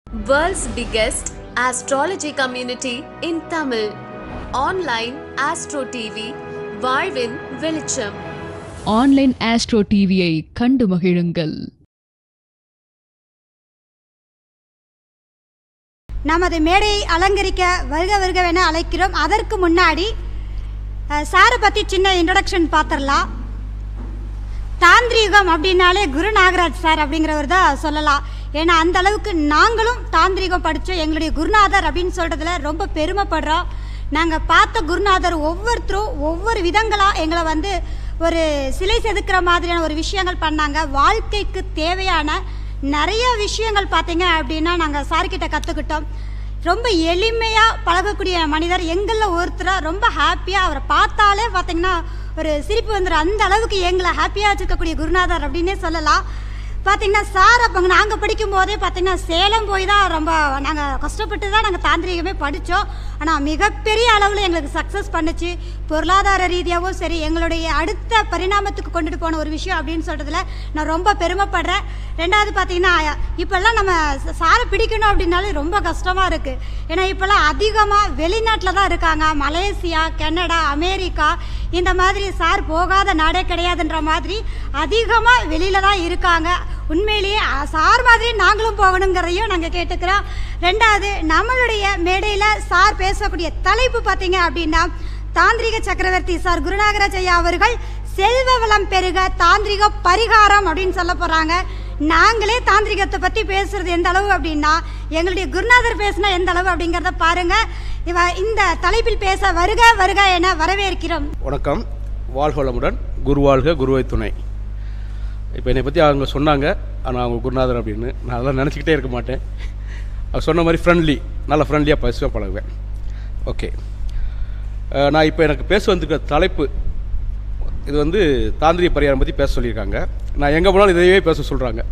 World's biggest astrology community in Tamil. Online Astro TV, வாழ்வின் வெளிச்சம் online astro டிவியை கண்டு மகிழுங்கள் நமது மேடையை அலங்கரிக்க வருக வருகவென அழைக்கிறோம் அதற்கு முன்னாடி அஹ், சாரை பற்றி சின்ன இன்ட்ரடக்ஷன் பார்த்துடலாம் தாந்திரீகம் அப்படின்னாலே குரு நாகராஜ் சார் அப்படிங்கிறவர் தான் சொல்லலாம் ஏன்னா அந்த அளவுக்கு நாங்களும் தாந்திரீகம் படித்தோம் எங்களுடைய குருநாதர் அப்படின்னு சொல்கிறதுல ரொம்ப பெருமைப்படுறோம் நாங்கள் பார்த்த குருநாதர் ஒவ்வொருத்தரும் ஒவ்வொரு விதங்களாக எங்களை வந்து ஒரு சிலை செதுக்கிற மாதிரியான ஒரு விஷயங்கள் பண்ணாங்க வாழ்க்கைக்கு தேவையான நிறைய விஷயங்கள் பார்த்தீங்க அப்படின்னா நாங்கள் சார்கிட்ட கற்றுக்கிட்டோம் ரொம்ப எளிமையாக பழகக்கூடிய மனிதர் எங்களில் ஒருத்தராக ரொம்ப ஹாப்பியாக அவரை பார்த்தாலே பார்த்தீங்கன்னா ஒரு சிரிப்பு வந்துடும் அந்த அளவுக்கு எங்களை ஹாப்பியாக வச்சுருக்கக்கூடிய குருநாதர் அப்படின்னே சொல்லலாம் பார்த்தீங்கன்னா சார் அப்போ நாங்கள் படிக்கும் போதே பார்த்தீங்கன்னா சேலம் போய் தான் ரொம்ப நாங்கள் கஷ்டப்பட்டு தான் நாங்கள் தாந்திரிகமே படித்தோம் ஆனால் மிகப்பெரிய அளவில் எங்களுக்கு சக்ஸஸ் பண்ணுச்சு பொருளாதார ரீதியாகவும் சரி எங்களுடைய அடுத்த பரிணாமத்துக்கு கொண்டுட்டு போன ஒரு விஷயம் அப்படின்னு சொல்கிறதுல நான் ரொம்ப பெருமைப்படுறேன் ரெண்டாவது பார்த்தீங்கன்னா இப்போல்லாம் நம்ம ச- சாரை பிடிக்கணும் அப்படின்னாலே ரொம்ப கஷ்டமாக இருக்குது ஏன்னா இப்போல்லாம் அதிகமாக வெளிநாட்டில் தான் இருக்காங்க மலேசியா கனடா அமெரிக்கா இந்த மாதிரி சார் போகாத நாடே கிடையாதுன்ற மாதிரி அதிகமாக வெளியில தான் இருக்காங்க உண்மையிலேயே அ, சார் மாதிரி நாங்களும் போகணுங்கிறதையும் நாங்கள் கேட்டுக்கிறோம் ரெண்டாவது நம்மளுடைய மேடையில் சார் பேசக்கூடிய தலைப்பு பார்த்தீங்க அப்படின்னா தாந்திரிக சக்கரவர்த்தி சார் குருநாகராஜ் ஐயா அவர்கள் செல்வ வளம் பெருக தாந்திரிக பரிகாரம் அப்படின்னு சொல்ல போகிறாங்க நாங்களே தாந்திரிகத்தை பற்றி பேசுறது எந்த அளவு அப்படின்னா எங்களுடைய குருநாதர் பேசினா எந்த அளவு அப்படிங்கிறத பாருங்க இவ இந்த தலைப்பில் பேச வருக வருக என வரவேற்கிறோம் வணக்கம் வாழ்க வளமுடன் குரு வாழ்க குருவை துணை இப்போ என்னை பற்றி அவங்க சொன்னாங்க ஆனால் அவங்க குருநாதர் அப்படின்னு நான் அதெல்லாம் நினச்சிக்கிட்டே இருக்க மாட்டேன் அவங்க சொன்ன மாதிரி ஃப்ரெண்ட்லி நல்லா ஃப்ரெண்ட்லியாக பேசுவேன் பழகுவேன் ஓகே அஹ், நான் இப்போ எனக்கு பேச வந்திருக்க தலைப்பு இது வந்து தாந்திரிய பரிகாரம் பற்றி பேச சொல்லியிருக்காங்க நான் எங்கே போனாலும் இதையே பேச சொல்கிறாங்க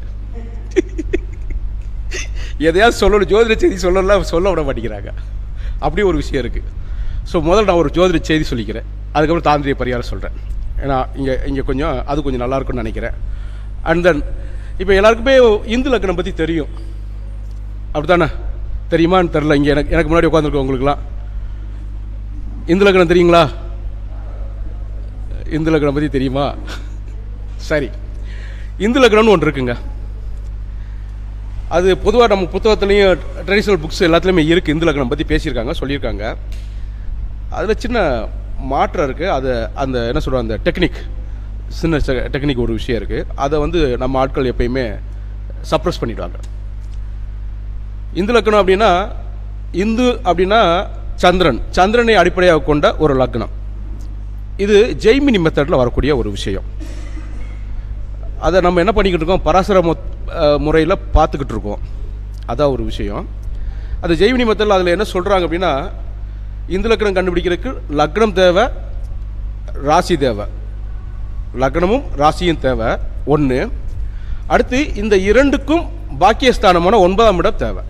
எதையாவது சொல்லணும் ஜோதிட செய்தி சொல்லலாம் சொல்ல விட மாட்டேங்கிறாங்க அப்படி ஒரு விஷயம் இருக்குது ஸோ முதல்ல நான் ஒரு ஜோதிட செய்தி சொல்லிக்கிறேன் அதுக்கப்புறம் தாந்திரிய பரிகாரம் சொல்கிறேன் ஏன்னா இங்கே இங்கே கொஞ்சம் அது கொஞ்சம் நல்லா இருக்கும்னு நினைக்கிறேன் அண்ட் தென் இப்போ எல்லாருக்குமே இந்து லக்னம் பற்றி தெரியும் அப்படிதானே தெரியுமான்னு தெரில இங்கே எனக்கு எனக்கு முன்னாடி உட்காந்துருக்கோம் உங்களுக்குலாம் இந்து லக்னம் தெரியுங்களா இந்து லக்னம் பற்றி தெரியுமா சரி இந்து லக்னம்னு ஒன்று இருக்குங்க அது பொதுவாக நம்ம புத்தகத்துலேயும் ட்ரெடிஷ்னல் புக்ஸ் எல்லாத்துலேயுமே இருக்குது இந்து லக்னம் பற்றி பேசியிருக்காங்க சொல்லியிருக்காங்க அதில் சின்ன மாற்றம் இருக்குது அது அந்த என்ன சொல்கிறோம் அந்த டெக்னிக் சின்ன டெக்னிக் ஒரு விஷயம் இருக்குது அதை வந்து நம்ம ஆட்கள் எப்பயுமே சப்ரஸ் பண்ணிடுவாங்க இந்து லக்னம் அப்படின்னா இந்து அப்படின்னா சந்திரன் சந்திரனை அடிப்படையாக கொண்ட ஒரு லக்னம் இது ஜெய்மினி மெத்தடில் வரக்கூடிய ஒரு விஷயம் அதை நம்ம என்ன பண்ணிக்கிட்டு இருக்கோம் பராசர முறையில் பார்த்துக்கிட்டு இருக்கோம் அதான் ஒரு விஷயம் அது ஜெய்வினி மெத்தடில் அதில் என்ன சொல்கிறாங்க அப்படின்னா இந்து லக்னம் கண்டுபிடிக்கிறதுக்கு லக்னம் தேவை ராசி தேவை லக்னமும் ராசியும் தேவை ஒன்று அடுத்து இந்த இரண்டுக்கும் பாக்கியஸ்தானமான ஒன்பதாம் இடம் தேவை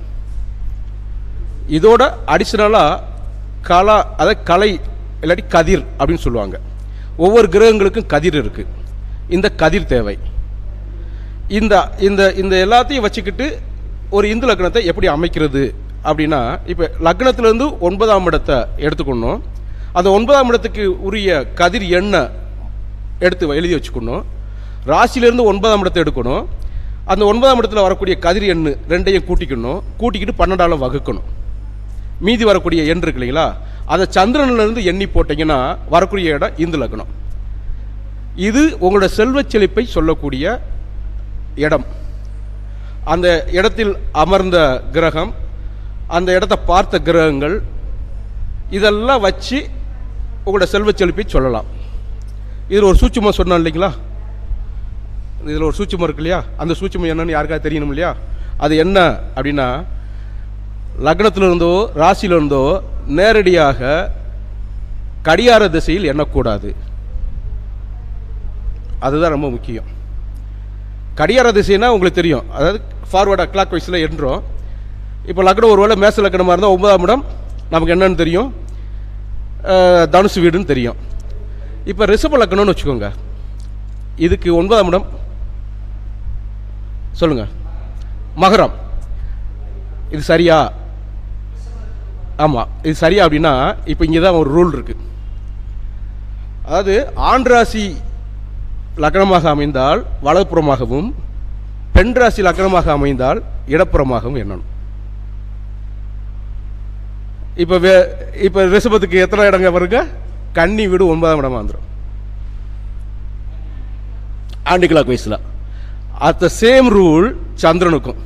இதோட அடிஷ்னலாக கலா அதாவது கலை இல்லாட்டி கதிர் அப்படின்னு சொல்லுவாங்க ஒவ்வொரு கிரகங்களுக்கும் கதிர் இருக்குது இந்த கதிர் தேவை இந்த இந்த இந்த எல்லாத்தையும் வச்சுக்கிட்டு ஒரு இந்து லக்னத்தை எப்படி அமைக்கிறது அப்படின்னா இப்போ லக்னத்திலேருந்து ஒன்பதாம் இடத்தை எடுத்துக்கணும் அந்த ஒன்பதாம் இடத்துக்கு உரிய கதிர் எண்ணை எடுத்து எழுதி வச்சுக்கணும் ராசியிலேருந்து ஒன்பதாம் இடத்தை எடுக்கணும் அந்த ஒன்பதாம் இடத்துல வரக்கூடிய கதிர் எண்ணு ரெண்டையும் கூட்டிக்கணும் கூட்டிக்கிட்டு பன்னெண்டால வகுக்கணும் மீதி வரக்கூடிய எண் இருக்கு இல்லைங்களா அதை சந்திரன்லேருந்து எண்ணி போட்டிங்கன்னா வரக்கூடிய இடம் இந்து லக்னம் இது உங்களோட செல்வச் செழிப்பை சொல்லக்கூடிய இடம் அந்த இடத்தில் அமர்ந்த கிரகம் அந்த இடத்தை பார்த்த கிரகங்கள் இதெல்லாம் வச்சு உங்களோட செல்வச் செழிப்பை சொல்லலாம் இதில் ஒரு சூட்சுமம் சொன்னோம் இல்லைங்களா இதில் ஒரு சூட்சுமம் இருக்கு இல்லையா அந்த சூட்சுமம் என்னன்னு யாருக்காவது தெரியணும் இல்லையா அது என்ன அப்படின்னா லக்னத்தில் இருந்தோ ராசியில இருந்தோ நேரடியாக கடியார திசையில் எண்ணக்கூடாது அதுதான் ரொம்ப முக்கியம் கடியார திசைனா உங்களுக்கு தெரியும் அதாவது ஃபார்வர்டாக கிளாக் வைஸில் என்றோம் இப்போ லக்னம் ஒருவேளை மேச லக்னமாக இருந்தால் ஒன்பதாம் இடம் நமக்கு என்னன்னு தெரியும் அஹ், தனுசு வீடுன்னு தெரியும் இப்போ ரிஷப லக்னம்னு வச்சுக்கோங்க இதுக்கு ஒன்பதாம் இடம் சொல்லுங்க மகரம் இது சரியா ஆமாம் இது சரியா அப்படின்னா இப்போ இங்கே தான் ஒரு ரூல் இருக்கு அதாவது ஆண் ராசி லக்னமாக அமைந்தால் வலதுபுறமாகவும் பெண் ராசி லக்னமாக அமைந்தால் இடப்புறமாகவும் எண்ணணும் இப்போ வே இப்போ ரிஷபத்துக்கு எத்தனை இடங்க வருங்க கன்னி வீடு ஒன்பதாம் இடமா வந்துடும் ஆண்டி கிளாக் வைஸில் அட் த சேம் ரூல் சந்திரனுக்கும்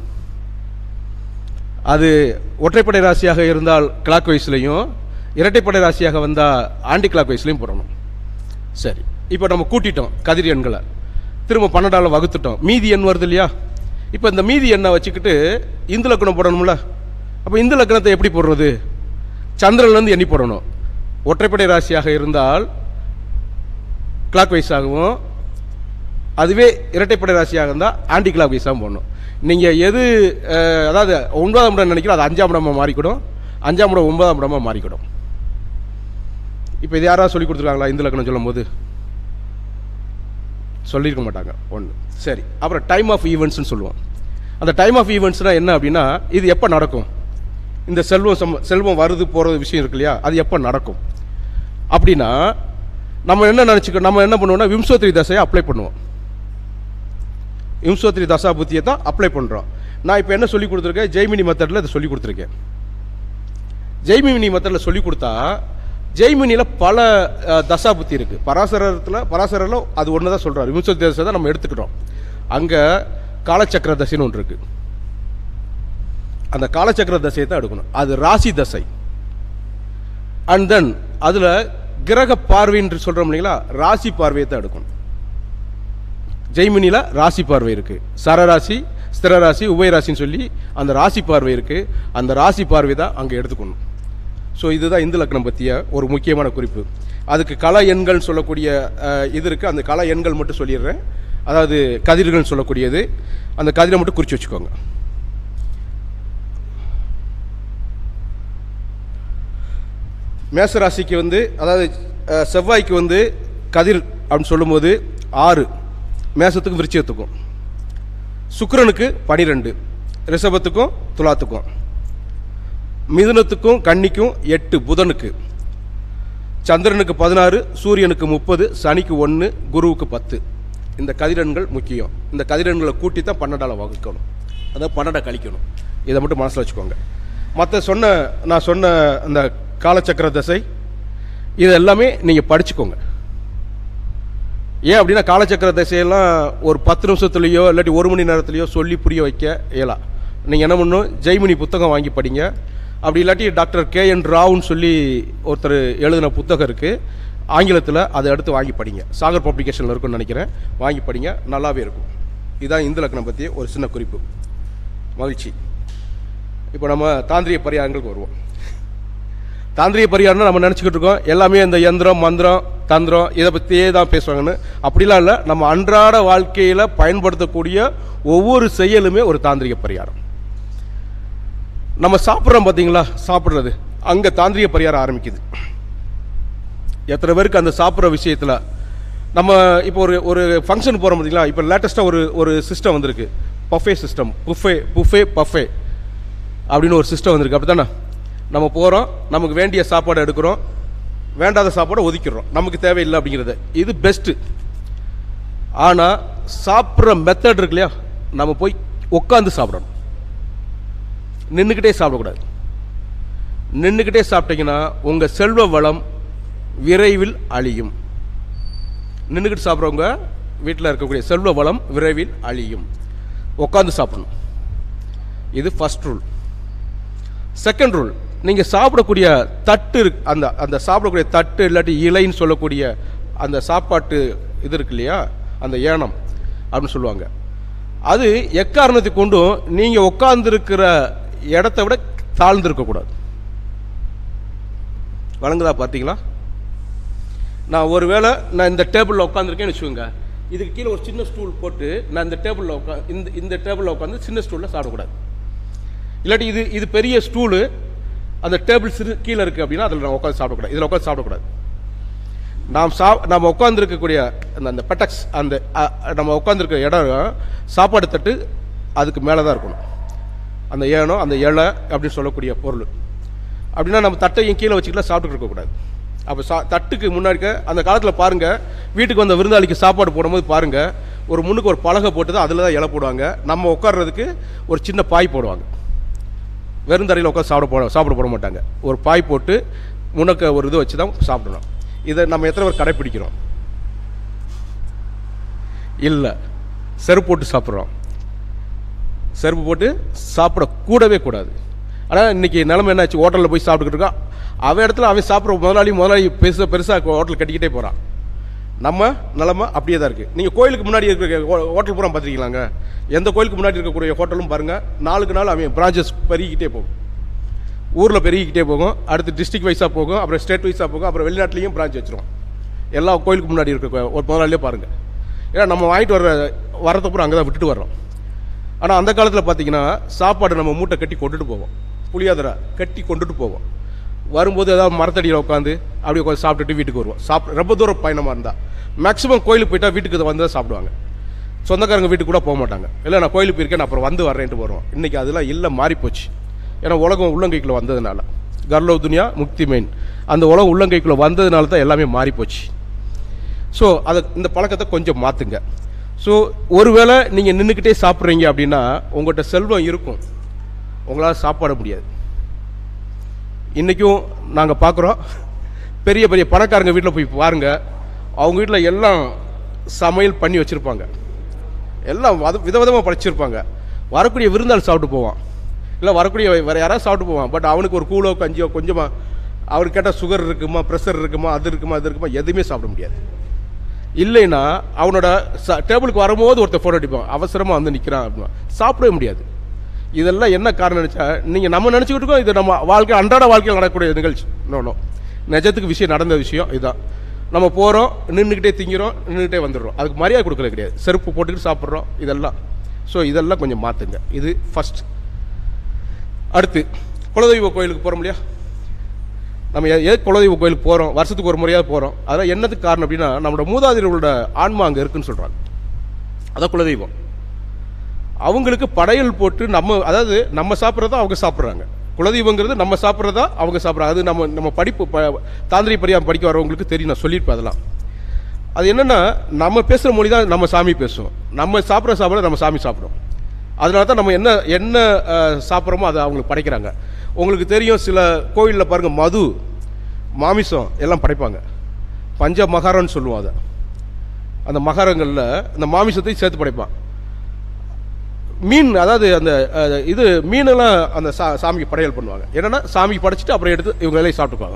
அது ஒற்றைப்படை ராசியாக இருந்தால் கிளாக் வைஸ்லையும் இரட்டைப்படை ராசியாக வந்தால் ஆண்டி கிளாக் வைஸ்லையும் போடணும் சரி இப்போ நம்ம கூட்டிட்டோம் கதிர் எண்களை திரும்ப பன்னெண்டால வகுத்துட்டோம் மீதி எண் வருது இல்லையா இப்போ இந்த மீதி எண்ணை வச்சுக்கிட்டு இந்து லக்கணம் போடணும்ல அப்போ இந்து லக்கணத்தை எப்படி போடுறது சந்திரன்லேருந்து எண்ணி போடணும் ஒற்றைப்படை ராசியாக இருந்தால் கிளாக் வைஸாகவும் அதுவே இரட்டைப்படை ராசியாக இருந்தால் ஆன்டி கிளாக் வைஸாகவும் போடணும் நீங்கள் எது அஹ், அதாவது ஒன்பதாம் இடம் நினைக்கிறோம் அது அஞ்சாம் இடமா மாறிக்கிடும் அஞ்சாம் இடம் ஒன்பதாம் இடமா மாறிக்கிடும் இப்போ இது யாராவது சொல்லி கொடுத்துருக்காங்களா இந்து லக்கணம் சொல்லும்போது சொல்லியிருக்க மாட்டாங்க ஒன்று சரி அப்புறம் டைம் ஆஃப் ஈவெண்ட்ஸ்னு சொல்லுவோம் அந்த டைம் ஆஃப் ஈவெண்ட்ஸ்னால் என்ன அப்படின்னா இது எப்போ நடக்கும் இந்த செல்வம் சம்ம செல்வம் வருது போகிறது விஷயம் இருக்கு இல்லையா அது எப்போ நடக்கும் அப்படின்னா நம்ம என்ன நினச்சிக்கோ நம்ம என்ன பண்ணுவோம்னா விம்சோத்திரி தசையை அப்ளை பண்ணுவோம் விம்சோத்திரி தசா புத்தியை தான் அப்ளை பண்ணுறோம் நான் இப்போ என்ன சொல்லி கொடுத்துருக்கேன் ஜெய்மினி மெத்தடில் இதை சொல்லி கொடுத்துருக்கேன் ஜெய்மினி மெத்தடில் சொல்லி கொடுத்தா ஜெய்மினியில் பல அஹ், தசா புத்தி இருக்குது பராசரத்தில் பராசரில் அது ஒன்று தான் சொல்கிறார் விம்சோத்திரி தசை தான் நம்ம எடுத்துக்கிட்டோம் அங்கே காலச்சக்கர தசைன்னு ஒன்று இருக்குது அந்த காலச்சக்கர தசையை தான் எடுக்கணும் அது ராசி தசை அண்ட் தென் அதில் கிரக பார்வைன்னு சொல்கிறோம் இல்லைங்களா ராசி பார்வையை தான் எடுக்கணும் ஜெய்மினியில் ராசி பார்வை இருக்கு சரராசி ஸ்திரராசி உபயராசின்னு சொல்லி அந்த ராசி பார்வை இருக்கு அந்த ராசி பார்வை தான் அங்கே எடுத்துக்கணும் ஸோ இதுதான் இந்து லக்னம் பற்றிய ஒரு முக்கியமான குறிப்பு அதுக்கு கல எண்கள் சொல்லக்கூடிய அஹ், இது இருக்குது அந்த கல எண்கள் மட்டும் சொல்லிடுறேன் அதாவது கதிர்கள் சொல்லக்கூடியது அந்த கதிரை மட்டும் குறித்து வச்சுக்கோங்க மேசராசிக்கு வந்து அதாவது அஹ், செவ்வாய்க்கு வந்து கதிர் அப்படின்னு சொல்லும்போது ஆறு மேசத்துக்கும் விருச்சிகத்துக்கும் சுக்கிரனுக்கு பனிரெண்டு ரிஷபத்துக்கும் துலாத்துக்கும் மிதுனத்துக்கும் கன்னிக்கும் எட்டு புதனுக்கு சந்திரனுக்கு பதினாறு சூரியனுக்கு முப்பது சனிக்கு ஒன்று குருவுக்கு பத்து இந்த கதிரன்கள் முக்கியம் இந்த கதிரன்களை கூட்டி தான் பன்னெண்டால் வகுக்கணும் அதாவது பன்னெண்டை கழிக்கணும் இதை மட்டும் மனசில் வச்சுக்கோங்க மற்ற சொன்ன நான் சொன்ன அந்த காலச்சக்கர தசை இது எல்லாமே நீங்கள் படிச்சுக்கோங்க ஏன் அப்படின்னா காலச்சக்கர திசையெல்லாம் ஒரு பத்து நிமிஷத்துலேயோ இல்லாட்டி ஒரு மணி நேரத்துலையோ சொல்லி புரிய வைக்க இயலாம் நீங்கள் என்ன பண்ணணும் ஜெய்மினி புத்தகம் வாங்கி படிங்க அப்படி இல்லாட்டி டாக்டர் கே என் ராவ்னு சொல்லி ஒருத்தர் எழுதின புத்தகம் இருக்குது ஆங்கிலத்தில் அதை எடுத்து வாங்கி படிங்க சாகர் பப்ளிகேஷனில் இருக்கும்னு நினைக்கிறேன் வாங்கி படிங்க நல்லாவே இருக்கும் இதுதான் இந்து லக்னம் பற்றி ஒரு சின்ன குறிப்பு மகிழ்ச்சி இப்போ நம்ம தாந்திரிய பரிகாரங்களுக்கு வருவோம் தாந்திரிய பரிகாரம்னா நம்ம நினச்சிக்கிட்டு இருக்கோம் எல்லாமே இந்த யந்திரம் மந்திரம் தந்திரம் இதை பற்றியே தான் பேசுவாங்கன்னு அப்படிலாம் இல்லை நம்ம அன்றாட வாழ்க்கையில் பயன்படுத்தக்கூடிய ஒவ்வொரு செயலுமே ஒரு தாந்திரிக பரிகாரம் நம்ம சாப்பிட்றோம் பார்த்தீங்களா சாப்பிட்றது அங்கே தாந்திரிக பரிகாரம் ஆரம்பிக்குது எத்தனை பேருக்கு அந்த சாப்பிட்ற விஷயத்தில் நம்ம இப்போ ஒரு ஒரு ஃபங்க்ஷன் போகிறோம் பார்த்தீங்களா இப்போ லேட்டஸ்ட்டாக ஒரு ஒரு சிஸ்டம் வந்திருக்கு buffet system buffet buffet buffet அப்படின்னு ஒரு சிஸ்டம் வந்திருக்கு அப்படி தானே நம்ம போகிறோம் நமக்கு வேண்டிய சாப்பாடு எடுக்கிறோம் வேண்டாத சாப்பாடை ஒதுக்கிடுறோம் நமக்கு தேவையில்லை அப்படிங்கிறது இது பெஸ்ட்டு ஆனால் சாப்பிட்ற மெத்தட் இருக்கு இல்லையா நம்ம போய் உட்காந்து சாப்பிடணும் நின்றுக்கிட்டே சாப்பிடக்கூடாது நின்றுக்கிட்டே சாப்பிட்டீங்கன்னா உங்கள் செல்வ வளம் விரைவில் அழியும் நின்றுக்கிட்டு சாப்பிட்றவங்க வீட்டில் இருக்கக்கூடிய செல்வ வளம் விரைவில் அழியும் உட்காந்து சாப்பிடணும் இது ஃபர்ஸ்ட் ரூல் செகண்ட் ரூல் நீங்கள் சாப்பிடக்கூடிய தட்டு இருக்கு அந்த அந்த சாப்பிடக்கூடிய தட்டு இல்லாட்டி இலைன்னு சொல்லக்கூடிய அந்த சாப்பாட்டு இது இருக்கு இல்லையா அந்த ஏனம் அப்படின்னு சொல்லுவாங்க அது எக்காரணத்தை கொண்டும் நீங்கள் உட்கார்ந்துருக்கிற இடத்த விட தாழ்ந்திருக்கக்கூடாது வழங்குதா பார்த்தீங்களா நான் ஒருவேளை நான் இந்த டேபிளில் உட்காந்துருக்கேன்னு வச்சுக்கோங்க இதுக்கு கீழே ஒரு சின்ன ஸ்டூல் போட்டு நான் இந்த டேபிளில் உட்கா இந்த இந்த டேபிளில் உட்காந்து சின்ன ஸ்டூலில் சாப்பிடக்கூடாது இல்லாட்டி இது இது பெரிய ஸ்டூலு அந்த டேபிள் சிறு கீழே இருக்குது அப்படின்னா அதில் நான் உட்காந்து சாப்பிடக்கூடாது இதில் உட்காந்து சாப்பிடக்கூடாது நாம் சா நம்ம உட்காந்துருக்கக்கூடிய அந்த அந்த பெட்டக்ஸ் அந்த அ, நம்ம உட்காந்துருக்க இடம் சாப்பாடு தட்டு அதுக்கு மேலே தான் இருக்கணும் அந்த ஏனோ அந்த இலை அப்படின்னு சொல்லக்கூடிய பொருள் அப்படின்னா நம்ம தட்டையும் கீழே வச்சுக்கலாம் சாப்பிட்டுட்டு இருக்கக்கூடாது அப்போ சா தட்டுக்கு முன்னாடி இருக்க அந்த காலத்தில் பாருங்கள் வீட்டுக்கு வந்த விருந்தாளிக்கு சாப்பாடு போடும்போது பாருங்கள் ஒரு முன்னுக்கு ஒரு பலகை போட்டு தான் அதில் தான் இலை போடுவாங்க நம்ம உட்கார்றதுக்கு ஒரு சின்ன பாய் போடுவாங்க வெறும் தரையில் உட்காந்து சாப்பிட போட சாப்பிட போட மாட்டாங்க ஒரு பாய் போட்டு முன்னக்க ஒரு இது வச்சு தான் சாப்பிடணும் இதை நம்ம எத்தனை பேர் கடைப்பிடிக்கிறோம் இல்லை செருப்பு போட்டு சாப்பிட்றோம் செருப்பு போட்டு சாப்பிட கூடவே கூடாது ஆனால் இன்னைக்கு நிலைமை என்னாச்சு ஹோட்டலில் போய் சாப்பிட்டுக்கிட்டு இருக்கான் அவன் இடத்துல அவன் சாப்பிட்ற முதலாளி முதலாளி பெருசாக பெருசாக ஹோட்டல் கட்டிக்கிட்டே போகிறான் நம்ம நிலமை அப்படியே தான் இருக்குது நீங்கள் கோயிலுக்கு முன்னாடி இருக்கிற ஹோ- ஹோட்டல் பூரா பார்த்துருக்கீங்களாங்க எந்த கோயிலுக்கு முன்னாடி இருக்கக்கூடிய ஹோட்டலும் பாருங்கள் நாளுக்கு நாள் அவன் பிரான்ச்சஸ் பெருகிக்கிட்டே போகும் ஊரில் பெருகிக்கிட்டே போகும் அடுத்து டிஸ்ட்ரிக்ட் வைஸாக போகும் அப்புறம் ஸ்டேட் வைஸாக போகும் அப்புறம் வெளிநாட்டிலையும் பிரான்ச் வச்சிருவோம் எல்லா கோயிலுக்கு முன்னாடி இருக்க கோ- ஒரு முதலாளியே பாருங்கள் ஏன்னா நம்ம வாங்கிட்டு வர்ற வரத்தை பூரா அங்கே தான் விட்டுட்டு வர்றோம் ஆனால் அந்த காலத்தில் பார்த்தீங்கன்னா சாப்பாடு நம்ம மூட்டை கட்டி கொண்டுட்டு போவோம் புளியாதரை கட்டி கொண்டுட்டு போவோம் வரும்போது ஏதாவது மரத்தடியில் உட்காந்து அப்படியே உட்காந்து சாப்பிட்டுட்டு வீட்டுக்கு வருவோம் சாப்பிட ரொம்ப தூரம் பயணமாக இருந்தால் மேக்ஸிமம் கோயிலுக்கு போயிட்டா வீட்டுக்கு வந்து தான் சாப்பிடுவாங்க சொந்தக்காரங்க வீட்டுக்கு கூட போக மாட்டாங்க இல்லை நான் கோயிலுக்கு போயிருக்கேன் நான் அப்புறம் வந்து வரேன்ட்டு வருவோம் இன்றைக்கி அதெல்லாம் இல்லை மாறிப்போச்சு ஏன்னா உலகம் உள்ளங்கைக்குள்ளே வந்ததுனால கர்லோ துனியா முக்தி மெயின் அந்த உலகம் உள்ளங்கைக்குள்ளே வந்ததுனால தான் எல்லாமே மாறிப்போச்சு ஸோ அதை இந்த பழக்கத்தை கொஞ்சம் மாற்றுங்க ஸோ ஒருவேளை நீங்கள் நின்றுக்கிட்டே சாப்பிட்றீங்க அப்படின்னா உங்கள்கிட்ட செல்வம் இருக்கும் உங்களால் சாப்பிட முடியாது இன்றைக்கும் நாங்கள் பார்க்குறோம் பெரிய பெரிய பணக்காரங்க வீட்டில் போய் பாருங்க அவங்க வீட்டில் எல்லாம் சமையல் பண்ணி வச்சுருப்பாங்க எல்லாம் வத விதவிதமாக படிச்சிருப்பாங்க வரக்கூடிய விருந்தாள் சாப்பிட்டு போவான் இல்லை வரக்கூடிய வேறு யாராவது சாப்பிட்டு போவான் பட் அவனுக்கு ஒரு கூழோ கஞ்சியோ கொஞ்சமாக அவருக்கு கேட்டால் சுகர் இருக்குமா ப்ரெஷர் இருக்குமா அது இருக்குமா அது இருக்குமா எதுவுமே சாப்பிட முடியாது இல்லைன்னா அவனோட ச டேபிளுக்கு வரும்போது ஒருத்தர் ஃபோட்டோ அடிப்பான் அவசரமாக வந்து நிற்கிறான் அப்படின்னா சாப்பிடவே முடியாது இதெல்லாம் என்ன காரணம் நினச்சா நீங்கள் நம்ம நினச்சிக்கிட்டு இருக்கோம் இது நம்ம வாழ்க்கை அன்றாட வாழ்க்கையில் நடக்கக்கூடிய நிகழ்ச்சி நோ நிஜத்துக்கு விஷயம் நடந்த விஷயம் இதுதான் நம்ம போகிறோம் நின்றுக்கிட்டே திங்கிறோம் நின்றுக்கிட்டே வந்துடுறோம் அதுக்கு மரியாதை கொடுக்கறது கிடையாது செருப்பு போட்டுக்கிட்டு சாப்பிட்றோம் இதெல்லாம் ஸோ இதெல்லாம் கொஞ்சம் மாற்றுங்க இது ஃபஸ்ட் அடுத்து குலதெய்வ கோயிலுக்கு போகிறோம் இல்லையா நம்ம எ- எதுக்கு குலதெய்வ கோயிலுக்கு போகிறோம் வருஷத்துக்கு ஒரு முறையாவது போகிறோம் அதெல்லாம் என்னத்துக்கு காரணம் அப்படின்னா நம்மளோட மூதாதையர்களோட ஆன்மா அங்கே இருக்குன்னு சொல்கிறாங்க அதான் குலதெய்வம் அவங்களுக்கு படையல் போட்டு நம்ம அதாவது நம்ம சாப்பிட்றதா அவங்க சாப்பிட்றாங்க குலதெய்வங்கிறது நம்ம சாப்பிட்றதா அவங்க சாப்பிட்றாங்க அது நம்ம நம்ம படிப்பு ப தாந்திரி பரியாம படிக்க வரவங்களுக்கு தெரியும் நான் சொல்லியிருப்பேன் அதெல்லாம் அது என்னென்னா நம்ம பேசுகிற மொழி தான் நம்ம சாமி பேசுவோம் நம்ம சாப்பிட்ற சாப்பிட நம்ம சாமி சாப்பிடும் அதனால தான் நம்ம என்ன என்ன அஹ், சாப்பிட்றோமோ அதை அவங்களுக்கு படைக்கிறாங்க உங்களுக்கு தெரியும் சில கோயிலில் பாருங்கள் மது மாமிசம் எல்லாம் படைப்பாங்க பஞ்ச மகாரம்னு சொல்லுவோம் அதை அந்த மகாரங்களில் இந்த மாமிசத்தையும் சேர்த்து படைப்பான் மீன் அதாவது அந்த அஹ், இது மீனெல்லாம் அந்த சா சாமிக்கு படையல் பண்ணுவாங்க என்னன்னா சாமிக்கு படைச்சிட்டு அப்புறம் எடுத்து இவங்க எல்லாம் சாப்பிட்டுக்குவாங்க